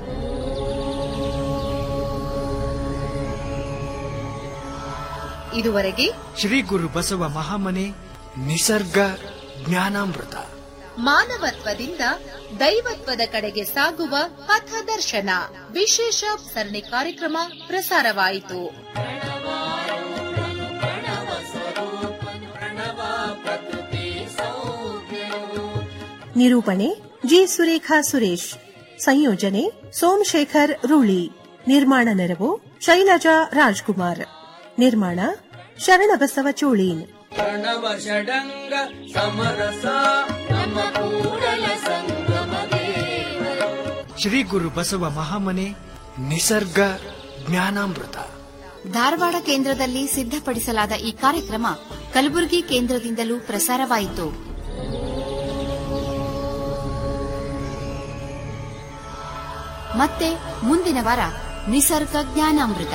ಇದುವರೆಗೆ ಶ್ರೀ ಗುರು ಬಸವ ಮಹಾಮನೆ ನಿಸರ್ಗ ಜ್ಞಾನಾಮೃತ ಮಾನವತ್ವದಿಂದ ದೈವತ್ವದ ಕಡೆಗೆ ಸಾಗುವ ಪಥದರ್ಶನ ವಿಶೇಷ ಸರಣಿ ಕಾರ್ಯಕ್ರಮ ಪ್ರಸಾರವಾಯಿತು ನಿರೂಪಣೆ ಜಿ ಸುರೇಖಾ ಸುರೇಶ್ ಸಂಯೋಜನೆ ಸೋಮಶೇಖರ್ ರೂಳಿ ನಿರ್ಮಾಣ ನೆರವು ಶೈಲಜಾ ರಾಜ್ಕುಮಾರ್ ನಿರ್ಮಾಣ ಶರಣಬಸವ ಚೋಳೀನ್ ಪ್ರಣವ ಷಡಂಗ ಸಮರಸ ನಮ್ಮ ಕೂಡಲ ಸಂಗಮ ದೇವರು ಶ್ರೀ ಗುರು ಬಸವ ಮಹಾಮನೆ ನಿಸರ್ಗ ಜ್ಞಾನಾಮೃತ ಧಾರವಾಡ ಕೇಂದ್ರದಲ್ಲಿ ಸಿದ್ಧಪಡಿಸಲಾದ ಈ ಕಾರ್ಯಕ್ರಮ ಕಲಬುರಗಿ ಕೇಂದ್ರದಿಂದಲೂ ಪ್ರಸಾರವಾಯಿತು ಮತ್ತೆ ಮುಂದಿನ ವಾರ ನಿಸರ್ಗ ಜ್ಞಾನಾಮೃತ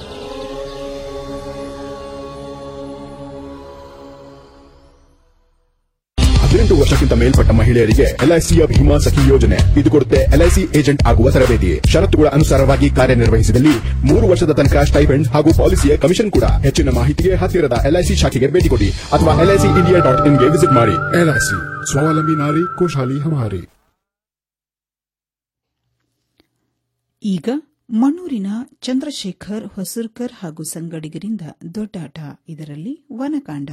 ಹದಿನೆಂಟು ವರ್ಷಕ್ಕಿಂತ ಮೇಲ್ಪಟ್ಟ ಮಹಿಳೆಯರಿಗೆ ಎಲ್ಐಸಿಯ ಭೀಮಾ ಸಖಿ ಯೋಜನೆ ಇದು ಕೊಡುತ್ತೆ ಎಲ್ಐಸಿ ಏಜೆಂಟ್ ಆಗುವ ತರಬೇತಿ ಷರತ್ತುಗಳ ಅನುಸಾರವಾಗಿ ಕಾರ್ಯನಿರ್ವಹಿಸಿದಲ್ಲಿ ಮೂರು ವರ್ಷದ ತನಕ ಸ್ಟೈಪೆಂಡ್ ಹಾಗೂ ಪಾಲಿಸಿಯ ಕಮಿಷನ್ ಕೂಡ ಹೆಚ್ಚಿನ ಮಾಹಿತಿಗೆ ಹತ್ತಿರದ ಎಲ್ಐಸಿ ಶಾಖೆಗೆ ಭೇಟಿ ಕೊಡಿ ಅಥವಾ ಎಲ್ಐಸಿ ಇಂಡಿಯಾ ಡಾಟ್ ಇನ್ಗೆ ವಿಸಿಟ್ ಮಾಡಿ ಎಲ್ಐಸಿ ಸ್ವಾವಲಂಬಿ ನಾರಿ ಖುಷಹಾಲಿ ಹಮಾರಿ ಈಗ ಮಣ್ಣೂರಿನ ಚಂದ್ರಶೇಖರ್ ಹೊಸೂರ್ಕರ್ ಹಾಗೂ ಸಂಗಡಿಗರಿಂದ ದೊಡ್ಡಾಟ ಇದರಲ್ಲಿ ವನಕಾಂಡ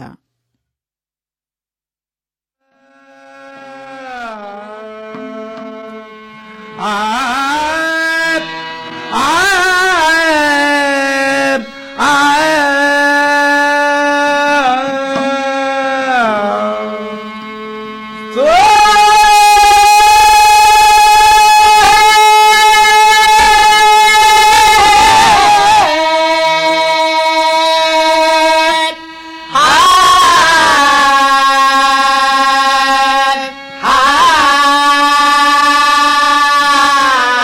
ಆ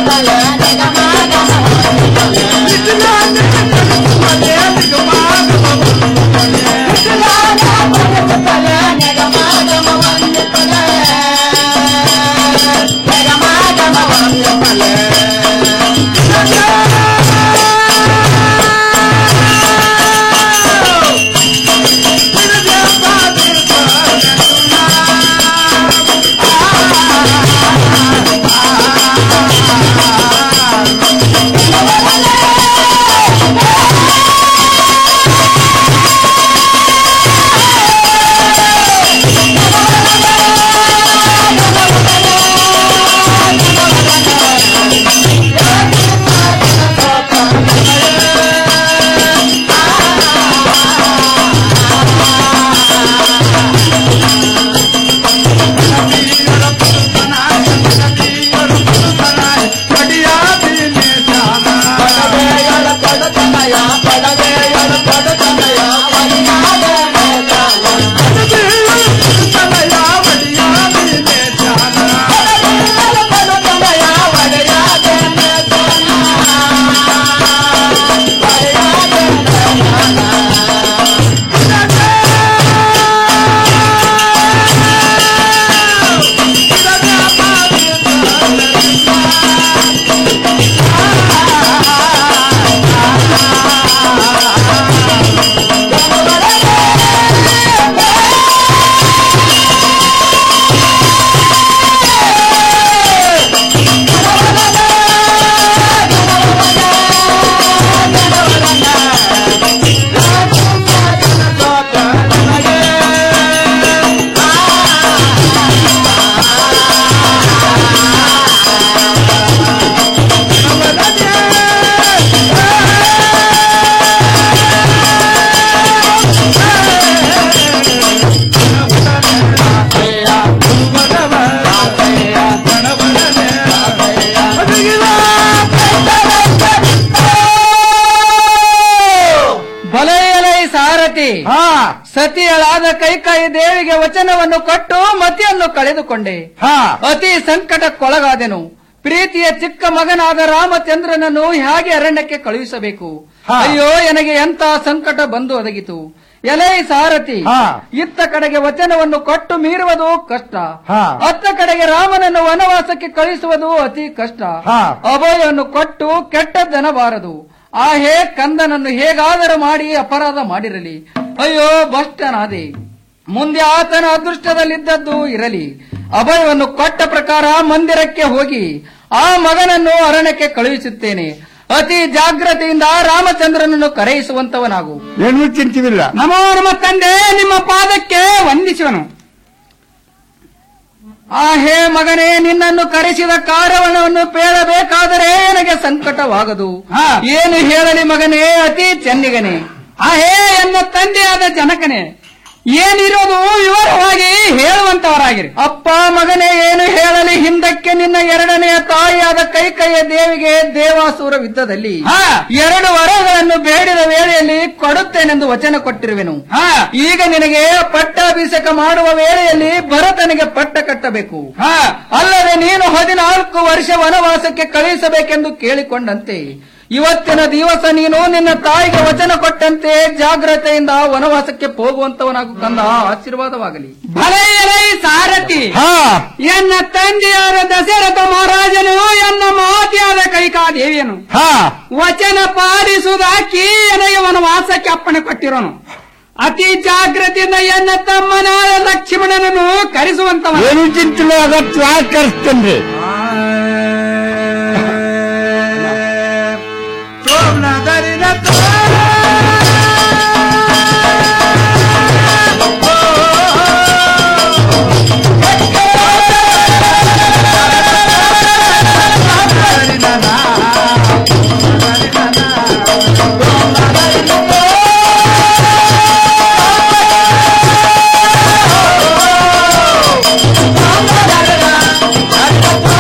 ಬಲೆಯಲೈ ಸಾರಥಿ ಸತಿಯಳಾದ ಕೈಕಾಯಿ ದೇವಿಗೆ ವಚನವನ್ನು ಕೊಟ್ಟು ಮತಿಯನ್ನು ಕಳೆದುಕೊಂಡೆ ಅತಿ ಸಂಕಟಕ್ಕೊಳಗಾದೆನು ಪ್ರೀತಿಯ ಚಿಕ್ಕ ಮಗನಾದ ರಾಮಚಂದ್ರನನ್ನು ಹೇಗೆ ಅರಣ್ಯಕ್ಕೆ ಕಳುಹಿಸಬೇಕು ಅಯ್ಯೋ ನನಗೆ ಎಂತ ಸಂಕಟ ಬಂದು ಒದಗಿತು ಎಲೈ ಸಾರಥಿ ಇತ್ತ ಕಡೆಗೆ ವಚನವನ್ನು ಕೊಟ್ಟು ಮೀರುವುದು ಕಷ್ಟ ಅತ್ತ ಕಡೆಗೆ ರಾಮನನ್ನು ವನವಾಸಕ್ಕೆ ಕಳುಹಿಸುವುದು ಅತಿ ಕಷ್ಟ ಅಭಯವನ್ನು ಕೊಟ್ಟು ಕೆಟ್ಟದ್ದನಬಾರದು ಆ ಹೇ ಕಂದನನ್ನು ಹೇಗಾದರೂ ಮಾಡಿ ಅಪರಾಧ ಮಾಡಿರಲಿ ಅಯ್ಯೋ ಭ್ರಷ್ಟನಾದೆ ಮುಂದೆ ಆತನ ಅದೃಷ್ಟದಲ್ಲಿದ್ದದ್ದು ಇರಲಿ ಅಭಯವನ್ನು ಕೊಟ್ಟ ಪ್ರಕಾರ ಮಂದಿರಕ್ಕೆ ಹೋಗಿ ಆ ಮಗನನ್ನು ಅರಣ್ಯಕ್ಕೆ ಕಳುಹಿಸುತ್ತೇನೆ ಅತಿ ಜಾಗ್ರತೆಯಿಂದ ರಾಮಚಂದ್ರನನ್ನು ಕರೆಯಿಸುವಂತವನಾಗು ಏನೂ ಚಿಂತಿವಿಲ್ಲ ನಮೋ ನಮ್ಮ ತಂದೆ ನಿಮ್ಮ ಪಾದಕ್ಕೆ ವಂದಿಸುವನು ಆ ಹೇ ಮಗನೇ ನಿನ್ನನ್ನು ಕರೆಸಿದ ಕಾರಣವನ್ನು ಪೇಳಬೇಕಾದರೆ ನನಗೆ ಸಂಕಟವಾಗದು ಏನು ಹೇಳಲಿ ಮಗನೇ ಅತಿ ಚೆನ್ನಿಗನೆ ಆ ಹೇ ಎನ್ನ ತಂದೆಯಾದ ಜನಕನೇ ಏನಿರೋದು ವಿವರವಾಗಿ ಹೇಳುವಂತವರಾಗಿರಿ ಅಪ್ಪ ಮಗನೇ ಏನು ಹೇಳಲಿ ಹಿಂದಕ್ಕೆ ನಿನ್ನ ಎರಡನೆಯ ತಾಯಿಯಾದ ಕೈಕೈಯ ದೇವಿಗೆ ದೇವಾಸುರ ಯುದ್ಧದಲ್ಲಿ ಎರಡು ವರಗಳನ್ನು ಬೇಡಿದ ವೇಳೆಯಲ್ಲಿ ಕೊಡುತ್ತೇನೆಂದು ವಚನ ಕೊಟ್ಟಿರುವೆನು ಈಗ ನಿನಗೆ ಪಟ್ಟಾಭಿಷೇಕ ಮಾಡುವ ವೇಳೆಯಲ್ಲಿ ಭರತನಿಗೆ ಪಟ್ಟ ಕಟ್ಟಬೇಕು ಅಲ್ಲದೆ ನೀನು ಹದಿನಾಲ್ಕು ವರ್ಷ ವನವಾಸಕ್ಕೆ ಕಳುಹಿಸಬೇಕೆಂದು ಕೇಳಿಕೊಂಡಂತೆ ಇವತ್ತಿನ ದಿವಸ ನೀನು ನಿನ್ನ ತಾಯಿಗೆ ವಚನ ಕೊಟ್ಟಂತೆ ಜಾಗ್ರತೆಯಿಂದ ವನವಾಸಕ್ಕೆ ಹೋಗುವಂತವನಾಗು ಕಂದ ಆಶೀರ್ವಾದವಾಗಲಿ ಭಲೈ ಸಾರಥಿ ಎನ್ನ ತಂದೆಯಾದ ದಶರಥ ಮಹಾರಾಜನು ಎನ್ನ ಮಾತಿಯಾದ ಕೈಕಾದೇವಿಯನು ವಚನ ಪಾಲಿಸುವುದಾಕಿ ನನಗೆ ವನವಾಸಕ್ಕೆ ಅಪ್ಪಣೆ ಕೊಟ್ಟಿರೋನು ಅತಿ ಜಾಗ್ರತೆಯಿಂದ ಎನ್ನ ತಮ್ಮನಾದ ಲಕ್ಷ್ಮಣನನ್ನು ಕರೆಸುವಂತವ ಏನು ಚಿಂತಿಲ್ಲ ಅಗತ್ಯ ಕರೆಸ್ತೇನ್ರಿ Oh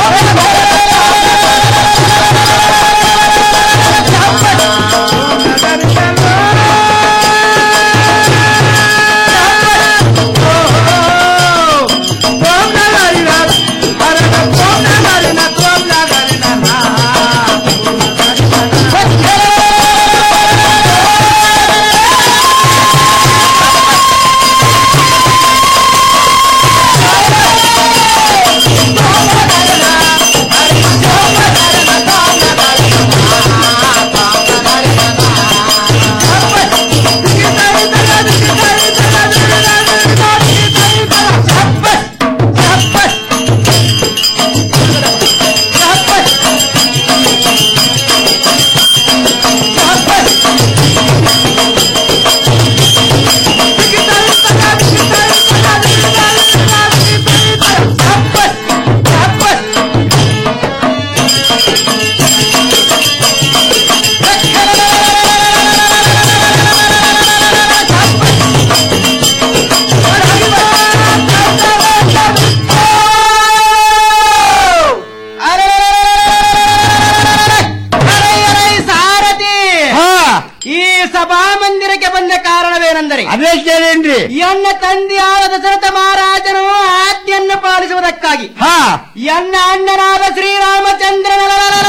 ಎನ್ನ ತಂದೆಯಾದ ದಶರಥ ಮಹಾರಾಜನು ಆಜ್ಞೆಯನ್ನು ಪಾಲಿಸುವುದಕ್ಕಾಗಿ ಎನ್ನ ಅಣ್ಣನಾದ ಶ್ರೀರಾಮಚಂದ್ರನ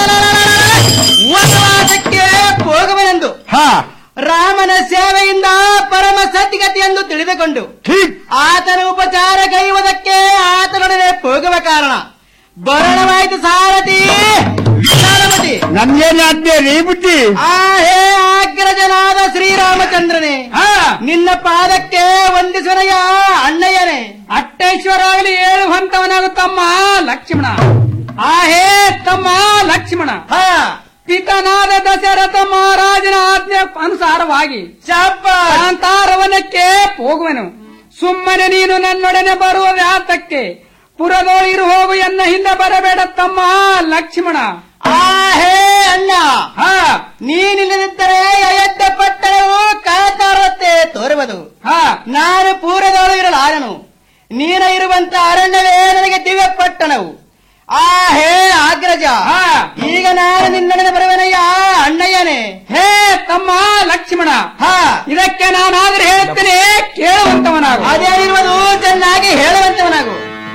ವನವಾಸಕ್ಕೆ ಹೋಗುವನೆಂದು ರಾಮನ ಸೇವೆಯಿಂದ ಪರಮ ಸದ್ಗತಿಯನ್ನು ತಿಳಿದುಕೊಂಡು ಆತನ ಉಪಚಾರ ಕೈಯುವುದಕ್ಕೆ ಆತನೊಡನೆ ಹೋಗುವ ಕಾರಣ ಬರಣವಾಯಿತು ಸಾರಥಿ ವಿಶಾಲಮತಿ ನನ್ಗೇನು ಆಜ್ಞೆ ರೀ ಬುದ್ಧಿ ಆ ಹೇ ಅಗ್ರಜನಾದ ಶ್ರೀರಾಮಚಂದ್ರನೇ ನಿನ್ನ ಪಾದಕ್ಕೆ ವಂದಿಸುವನಯ್ಯ ಅಣ್ಣಯ್ಯನೇ ಅಟ್ಟೇಶ್ವರಾಗಲಿ ಏಳು ಹಂತವನಾಗುತ್ತಮ್ಮ ಲಕ್ಷ್ಮಣ ಆ ಹೇ ತಮ್ಮ ಲಕ್ಷ್ಮಣ ಪಿತನಾದ ದಶರಥ ಮಹಾರಾಜನ ಆಜ್ಞೆ ಅನುಸಾರವಾಗಿ ಶಾಂತಾರವನಕ್ಕೆ ಹೋಗುವನು ಸುಮ್ಮನೆ ನೀನು ನನ್ನೊಡನೆ ಬರುವ ವ್ಯಾತಕ್ಕೆ ಪುರದೋಳಿರು ಹೋಗು ಎನ್ನ ಹಿಂದೆ ಬರಬೇಡ ತಮ್ಮ ಲಕ್ಷ್ಮಣ ಆ ಹೇ ಅಣ್ಣ ನೀನಿಲ್ಲದಿದ್ದರೆ ಅಯೋಧ್ಯೆ ಪಟ್ಟಣವು ಕಾತಾರತ್ತೆ ತೋರುವುದು ನಾನು ಪೂರದೊಳು ಇರಲಾರನು ನೀನ ಇರುವಂತ ಅರಣ್ಯವೇ ನನಗೆ ದಿವ್ಯ ಪಟ್ಟಣವು ಆ ಹೇ ಅಗ್ರಜ ಈಗ ನಾನು ನಿನ್ನೊಡನೆ ಬರುವನಯ್ಯ ಅಣ್ಣಯ್ಯನೇ ಹೇ ತಮ್ಮ ಲಕ್ಷ್ಮಣ ಇದಕ್ಕೆ ನಾನಾದ್ರೆ ಹೇಳ್ತೇನೆ ಕೇಳುವಂತವನಾಗು ಅದೇನಿರುವುದು ಚೆನ್ನಾಗಿ ಹೇಳುವಂತವನಾಗು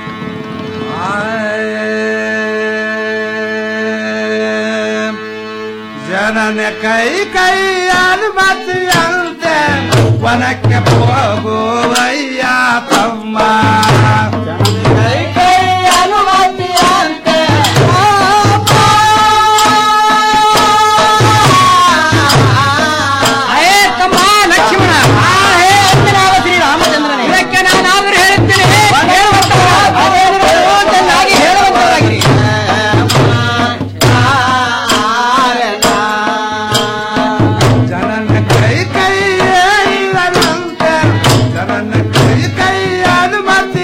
ಜನನ ಕೈ ಕೈ ಅನುಮತಿಯಂತೆ ವನಕ್ಕೆ ಹೋಗುವಯ್ಯ ತಮ್ಮ ಕೈ ಕೈ ಅನುಮತಿಯಂತೆ ಹೇ ತಮ್ಮ ಲಕ್ಷ್ಮಣ ಹೇ ಅಂಜನಾದ ಶ್ರೀರಾಮಚಂದ್ರನೇ ಇದಕ್ಕೆ ನಾನಾದ್ರೆ ಹೇಳ್ತೇನೆ ಕೇಳುವಂತವನಾಗು ಅದೇನಿರುವುದು ಚೆನ್ನಾಗಿ ಹೇಳುವಂತವರಾಗಿರಿ ಜನನ ಕೈ ಕೈ ಇರಲಂತೆ ಜನನ ಕೈ ಕೈ ಅನುಮತಿ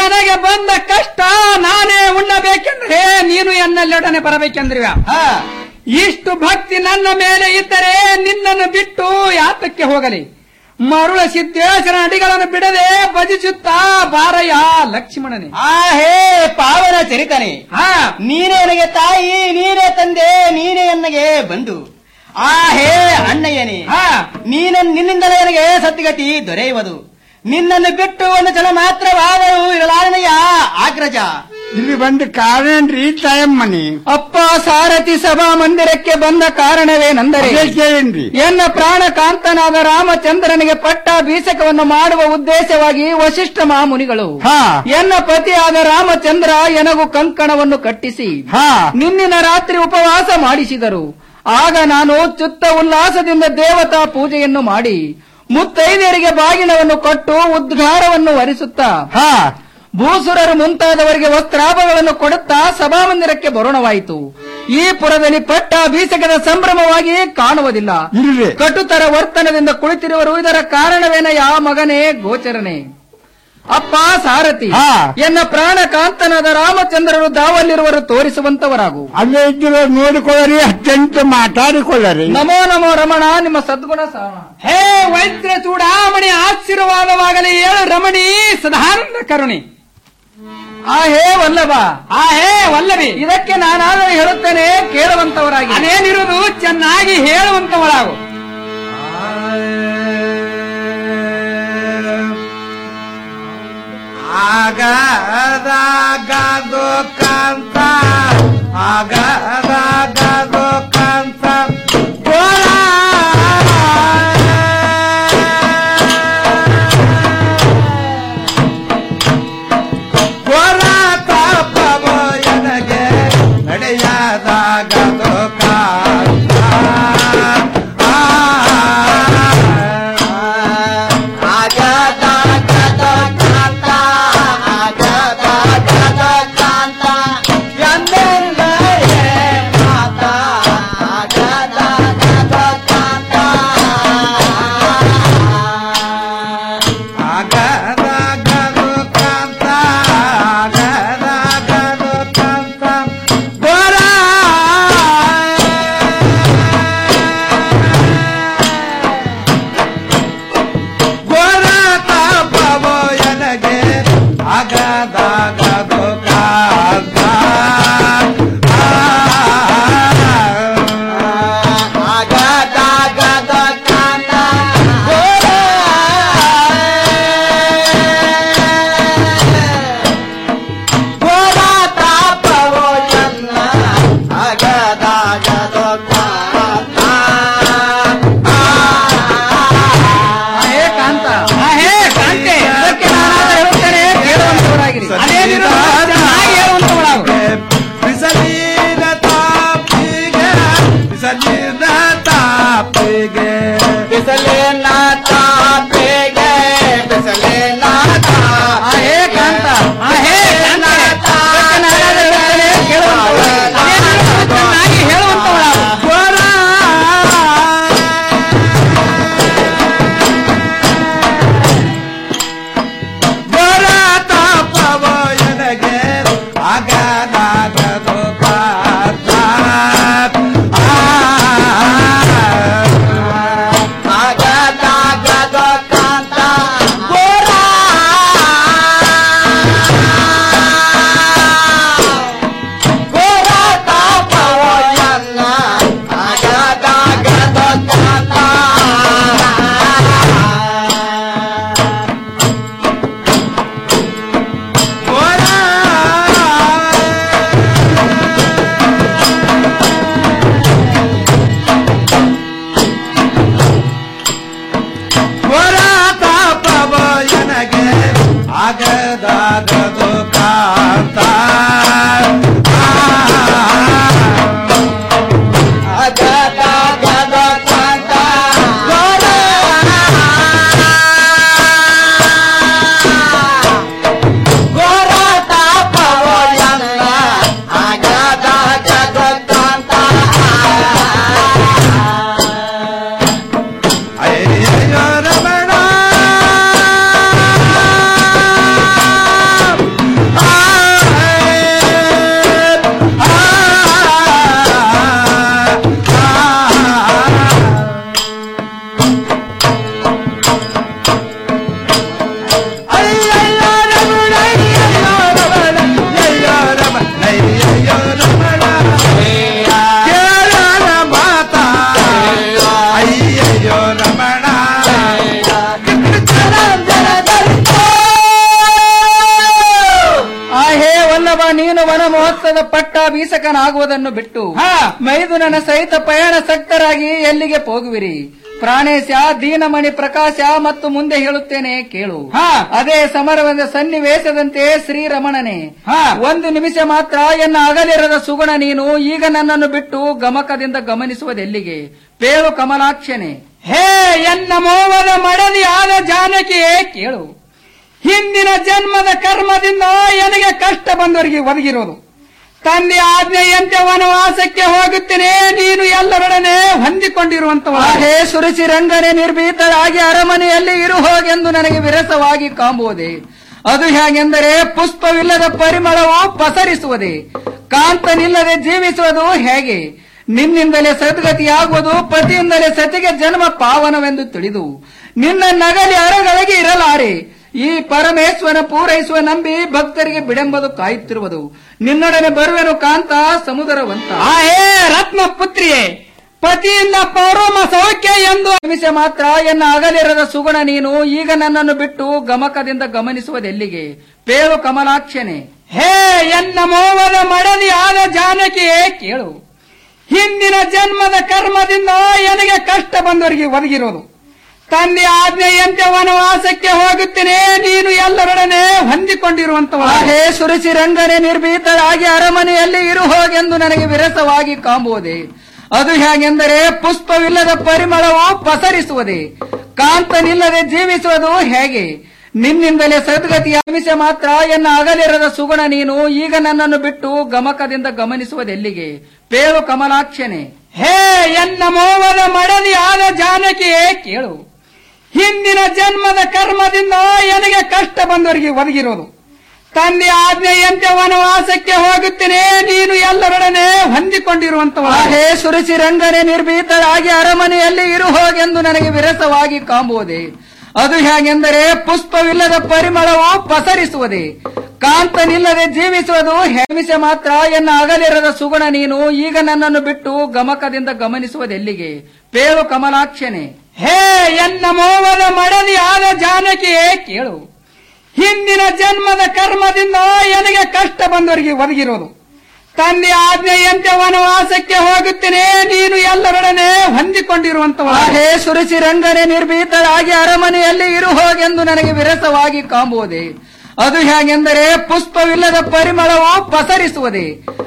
ನನಗೆ ಬಂದ ಕಷ್ಟ ನಾನೇ ಉಣ್ಣಬೇಕೆಂದ್ರೆ ನೀನು ಎನ್ನಲ್ಲೊಡನೆ ಬರಬೇಕೆಂದ್ರಿವ ಇಷ್ಟು ಭಕ್ತಿ ನನ್ನ ಮೇಲೆ ಇದ್ದರೆ ನಿನ್ನನ್ನು ಬಿಟ್ಟು ಯಾತಕ್ಕೆ ಹೋಗಲಿ ಮರುಳ ಸಿದ್ದೇಶ್ವರ ಅಡಿಗಳನ್ನು ಬಿಡದೆ ಭಜಿಸುತ್ತಾ ಬಾರಯ್ಯ ಲಕ್ಷ್ಮಣನೇ ಆ ಹೇ ಪಾವನ ಚರಿತನೆ ನೀನೇ ನನಗೆ ತಾಯಿ ನೀನೇ ತಂದೆ ನೀನೇ ನನಗೆ ಬಂಧು ಆ ಹೇ ಅಣ್ಣಯ್ಯನೇ ನೀನ ನಿನ್ನಿಂದಲೇ ನನಗೆ ಸದ್ಗತಿ ದೊರೆಯುವುದು ನಿನ್ನನ್ನು ಬಿಟ್ಟು ಒಂದು ಜನ ಮಾತ್ರವಾದರೂ ಇರಲಾರನಯ್ಯ ಆಗ್ರಜ ಇಲ್ಲಿ ಬಂದ ಕಾರಣೇನ್ರಿ ತಾಯಮ್ಮನಿ ಅಪ್ಪ ಸಾರಥಿ ಸಭಾ ಮಂದಿರಕ್ಕೆ ಬಂದ ಕಾರಣವೇನೆಂದರೆ ಅದೇ ಕೇಳೇನ್ರಿ ಎನ್ನ ಪ್ರಾಣ ಕಾಂತನಾದ ರಾಮಚಂದ್ರನಿಗೆ ಪಟ್ಟ ಬೀಸಕವನ್ನು ಮಾಡುವ ಉದ್ದೇಶವಾಗಿ ವಶಿಷ್ಠ ಮಹಾಮುನಿಗಳು ಎನ್ನ ಪತಿಯಾದ ರಾಮಚಂದ್ರ ಎನಗು ಕಂಕಣವನ್ನು ಕಟ್ಟಿಸಿ ನಿನ್ನಿನ ರಾತ್ರಿ ಉಪವಾಸ ಮಾಡಿಸಿದರು ಆಗ ನಾನು ಚುತ್ತ ಉಲ್ಲಾಸದಿಂದ ದೇವತಾ ಪೂಜೆಯನ್ನು ಮಾಡಿ ಮುತ್ತೈದೆಯರಿಗೆ ಬಾಗಿನವನ್ನು ಕೊಟ್ಟು ಉದ್ಘಾರವನ್ನು ವರಿಸುತ್ತಾ ಭೂಸುರರು ಮುಂತಾದವರಿಗೆ ವಸ್ತ್ರಾಭಗಳನ್ನು ಕೊಡುತ್ತಾ ಸಭಾಮಂದಿರಕ್ಕೆ ಬರೋಣವಾಯಿತು ಈ ಪುರದಲ್ಲಿ ಪಟ್ಟ ಬೀಸಕದ ಸಂಭ್ರಮವಾಗಿ ಕಾಣುವುದಿಲ್ಲ ಕಟುತರ ವರ್ತನದಿಂದ ಕುಳಿತಿರುವರು ಇದರ ಕಾರಣವೇನಯ್ಯ ಮಗನೇ ಗೋಚರನೆ ಅಪ್ಪ ಸಾರಥಿ ಎನ್ನ ಪ್ರಾಣ ಕಾಂತನಾದ ರಾಮಚಂದ್ರರು ದಾವಲ್ಲಿರುವರು ತೋರಿಸುವಂತವರಾಗು ಅಲ್ಲೇ ಇದ್ದಿರೋ ನೋಡಿಕೊಳ್ಳರಿ ಅತ್ಯಂತ ಮಾತಾಡಿಕೊಳ್ಳರಿ ನಮೋ ನಮೋ ರಮಣ ನಿಮ್ಮ ಸದ್ಗುಣ ಸಾಣ ಹೇ ವೈದ್ಯ ಚೂಡಾಮಣಿ ಆಶೀರ್ವಾದವಾಗಲಿ ಏಳು ರಮಣಿ ಸದಾನಂದ ಕರುಣಿ ಆ ಹೇ ವಲ್ಲಭ ಆ ಹೇ ವಲ್ಲಭಿ ಇದಕ್ಕೆ ನಾನಾದರೂ ಹೇಳುತ್ತೇನೆ ಕೇಳುವಂತವರಾಗಿ ಅದೇನಿರುವುದು ಚೆನ್ನಾಗಿ ಹೇಳುವಂತವರಾಗು ಆಗದಾಗದು ಕಾಂತ ಆಗದಾಗದು ಕಾಂತ ಗೋಳ ಗೋಳ ತಾಪವೋ ಎನಗೆ ನಡೆಯದಾಗದು ಕಾಂತ ಆಗದಾಗದು ಕಾಂತ ಆಗದಾಗದು ಕಾಂತ ಎಂದೆಂದರೆ ಮಾತ ಆಗದಾಗದು ಕಾಂತ ಆಗದಾಗದು ಕಾಂತ ಆಗದಾಗದು ಕಾಂತ ಗೋರ ಗೋರ ತಾಪವೋ ಎನಗೆ ಆಗದಾಗದು ಕಾಂತ ಆಗದಾಗದು ಕಾಂತ ಗೋರ ತಾಪವೋ ಎನ್ನ ಆಗದಾಗದು ಕಾಂತ ಹೇ ಕಾಂತ ಆ ಹೇ ಕಾಂತೆ ಇದಕ್ಕೆ ನಾನಾದರೂ ಹೇಳುತ್ತೇನೆ ಕೇಳುವಂತವರಾಗಿರಿ ಅದೇನಿರುವುದು ಚೆನ್ನಾಗಿ ಹೇಳುವಂತವರಾಗು ಬಿಸಲಿನ ತಾಪಿಗೆ ಬಿಸಲಿನ ತಾಪಿಗೆ ಬಿಸಲಿನ ತಾಪಿಗೆ ಬಿಸಲಿನ ಆ ಹೇ ಕಾಂತ ಆ ಹೇ ಕಾಂತೆ ಇದಕ್ಕೆ ನಾನಾದರೂ ಹೇಳುತ್ತೇನೆ ಕೇಳುವಂತವರಾಗಿರಿ ಅದೇನಿರುವುದು ಚೆನ್ನಾಗಿ ಹೇಳುವಂತವರಾಗು ಗೋರ ತಾಪವೋ ಎನಗೆ ಆಗದಾಗದು ಕಾಂತ ಆಗದಾಗದು ಕಾಂತ ಗೋರ ಗೋರ ತಾಪವೋ ಎನ್ನ ಆಗದಾಗದು ಕಾಂತ ಘೋರ ತಾಪವ ಎನಗೆ ಆಗದಾಗದು ಕಾಂತ ಆಗದಾಗದು ಕಾಂತ ಘೋರ ಘೋರ ತಾಪವ ಎನ್ನ ಆಗದಾಗದು ಕಾಂತ ಅಯ್ಯೋ ರಮಣ ಮೋತ್ಸದ ಪಟ್ಟಾಭೀಸಕನಾಗುವುದನ್ನು ಬಿಟ್ಟು ಮೈದುನನ ಸಹಿತ ಪಯಣ ಸಕ್ತರಾಗಿ ಎಲ್ಲಿಗೆ ಹೋಗುವಿರಿ ಪ್ರಾಣೇಶ ದೀನಮಣಿ ಪ್ರಕಾಶ ಮತ್ತು ಮುಂದೆ ಹೇಳುತ್ತೇನೆ ಕೇಳು ಅದೇ ಸಮರವಾದ ಸನ್ನಿವೇಶದಂತೆ ಶ್ರೀರಮಣನೆ ಒಂದು ನಿಮಿಷ ಮಾತ್ರ ಎನ್ನ ಅಗಲಿರದ ಸುಗುಣ ನೀನು ಈಗ ನನ್ನನ್ನು ಬಿಟ್ಟು ಗಮಕದಿಂದ ಗಮನಿಸುವುದೆಲ್ಲಿಗೆ ಪೇಳು ಕಮಲಾಕ್ಷನೆ ಹೇ ಎನ್ನ ಮೋವದ ಮಡದಿ ಆದ ಜಾನಕಿಯೇ ಕೇಳು ಹಿಂದಿನ ಜನ್ಮದ ಕರ್ಮದಿಂದ ನನಗೆ ಕಷ್ಟ ಬಂದವರಿಗೆ ಒದಗಿರೋದು ತಂದೆ ಆಜ್ಞೆಯಂತೆ ವನವಾಸಕ್ಕೆ ಹೋಗುತ್ತೇನೆ ನೀನು ಎಲ್ಲರೊಡನೆ ಹೊಂದಿಕೊಂಡಿರುವಂತವ ಹೇ ಸುರಸಿ ರಂಗನೆ ನಿರ್ಭೀತರಾಗಿ ಅರಮನೆಯಲ್ಲಿ ಇರು ಹೋಗೆಂದು ನನಗೆ ವಿರಸವಾಗಿ ಕಾಂಬುವುದೇ ಅದು ಹೇಗೆಂದರೆ ಪುಷ್ಪವಿಲ್ಲದ ಪರಿಮಳವು ಪಸರಿಸುವುದೇ ಕಾಂತನಿಲ್ಲದೆ ಜೀವಿಸುವುದು ಹೇಗೆ ನಿನ್ನಿಂದಲೇ ಸದ್ಗತಿಯಾಗುವುದು ಪತಿಯಿಂದಲೇ ಸತಿಗೆ ಜನ್ಮ ಪಾವನವೆಂದು ತಿಳಿದು ನಿನ್ನ ನಗಲಿ ಅರಗಳಿಗೆ ಇರಲಾರೆ ಈ ಪರಮೇಶ್ವರ ಪೂರೈಸುವ ನಂಬಿ ಭಕ್ತರಿಗೆ ಬಿಡೆಂಬುದು ಕಾಯುತ್ತಿರುವುದು ನಿನ್ನೊಡನೆ ಬರುವೆನು ಕಾಂತ ಸಮುದರವಂತ ಆ ಹೇ ರತ್ನ ಪುತ್ರಿಯೇ ಪತಿಯಿಂದ ಪೌರೋಮ ಸೌಖ್ಯ ಎಂದು ನಿಮಿಷ ಮಾತ್ರ ಎನ್ನ ಅಗಲಿರದ ಸುಗುಣ ನೀನು ಈಗ ನನ್ನನ್ನು ಬಿಟ್ಟು ಗಮಕದಿಂದ ಗಮನಿಸುವುದೆಲ್ಲಿಗೆ ಪೇಳು ಕಮಲಾಕ್ಷನೆ ಹೇ ಎನ್ನ ಮೋವದ ಮಡದಿ ಆದ ಜಾನಕಿಯೇ ಕೇಳು ಹಿಂದಿನ ಜನ್ಮದ ಕರ್ಮದಿಂದ ನನಗೆ ಕಷ್ಟ ಬಂದವರಿಗೆ ಒದಗಿರೋದು ತಂದೆ ಆಜ್ಞೆಯಂತೆ ವನವಾಸಕ್ಕೆ ಹೋಗುತ್ತೇನೆ ನೀನು ಎಲ್ಲರೊಡನೆ ಹೊಂದಿಕೊಂಡಿರುವಂತವ ಹೇ ಸುರಸಿ ರಂಗನೆ ನಿರ್ಭೀತರಾಗಿ ಅರಮನೆಯಲ್ಲಿ ಇರು ಹೋಗೆಂದು ನನಗೆ ವಿರಸವಾಗಿ ಕಾಂಬುವುದೇ ಅದು ಹೇಗೆಂದರೆ ಪುಷ್ಪವಿಲ್ಲದ ಪರಿಮಳವು ಪಸರಿಸುವುದೇ ಕಾಂತನಿಲ್ಲದೆ ಜೀವಿಸುವುದು ಹೇಗೆ ನಿನ್ನಿಂದಲೇ ಸದ್ಗತಿಯ ನಿಮಿಷ ಮಾತ್ರ ಎನ್ನ ಅಗಲಿರದ ಸುಗುಣ ನೀನು ಈಗ ನನ್ನನ್ನು ಬಿಟ್ಟು ಗಮಕದಿಂದ ಗಮನಿಸುವುದೆಲ್ಲಿಗೆ ಪೇಳು ಕಮಲಾಕ್ಷನೆ ಹೇ ಎನ್ನ ಮೋವದ ಮಡದಿ ಆದ ಜಾನಕಿಯೇ ಕೇಳು ಹಿಂದಿನ ಜನ್ಮದ ಕರ್ಮದಿಂದ ನನಗೆ ಕಷ್ಟ ಬಂದವರಿಗೆ ಒದಗಿರೋದು ತಂದೆ ಆಜ್ಞೆಯಂತೆ ವನವಾಸಕ್ಕೆ ಹೋಗುತ್ತೇನೆ ನೀನು ಎಲ್ಲರೊಡನೆ ಹೊಂದಿಕೊಂಡಿರುವಂತವ ಹೇ ಸುರಸಿ ರಂಗನೆ ನಿರ್ಭೀತರಾಗಿ ಅರಮನೆಯಲ್ಲಿ ಇರು ಹೋಗೆಂದು ನನಗೆ ವಿರಸವಾಗಿ ಕಾಂಬುವುದೇ ಅದು ಹೇಗೆಂದರೆ ಪುಷ್ಪವಿಲ್ಲದ ಪರಿಮಳವು ಪಸರಿಸುವುದೇ ಕಾಂತನಿಲ್ಲದೆ ಜೀವಿಸುವುದು ಹೆಮಿಷ ಮಾತ್ರ ಎನ್ನ ಅಗಲಿರದ ಸುಗುಣ ನೀನು ಈಗ ನನ್ನನ್ನು ಬಿಟ್ಟು ಗಮಕದಿಂದ ಗಮನಿಸುವುದೆಲ್ಲಿಗೆ ಪೇಳು ಕಮಲಾಕ್ಷನೆ ಹೇ ಎನ್ನ ಮೋವದ ಮಡದಿ ಆದ ಜಾನಕಿಯೇ ಕೇಳು ಹಿಂದಿನ ಜನ್ಮದ ಕರ್ಮದಿಂದ ನನಗೆ ಕಷ್ಟ ಬಂದವರಿಗೆ ಒದಗಿರೋದು ತಂದೆ ಆಜ್ಞೆಯಂತೆ ವನವಾಸಕ್ಕೆ ಹೋಗುತ್ತೇನೆ ನೀನು ಎಲ್ಲರೊಡನೆ ಹೊಂದಿಕೊಂಡಿರುವಂತವ ಹೇ ಸುರಸಿ ರಂಗನೆ ನಿರ್ಭೀತರಾಗಿ ಅರಮನೆಯಲ್ಲಿ ಇರು ಹೋಗೆಂದು ನನಗೆ ವಿರಸವಾಗಿ ಕಾಂಬುವುದೇ ಅದು ಹೇಗೆಂದರೆ ಪುಷ್ಪವಿಲ್ಲದ ಪರಿಮಳವು ಪಸರಿಸುವುದೇ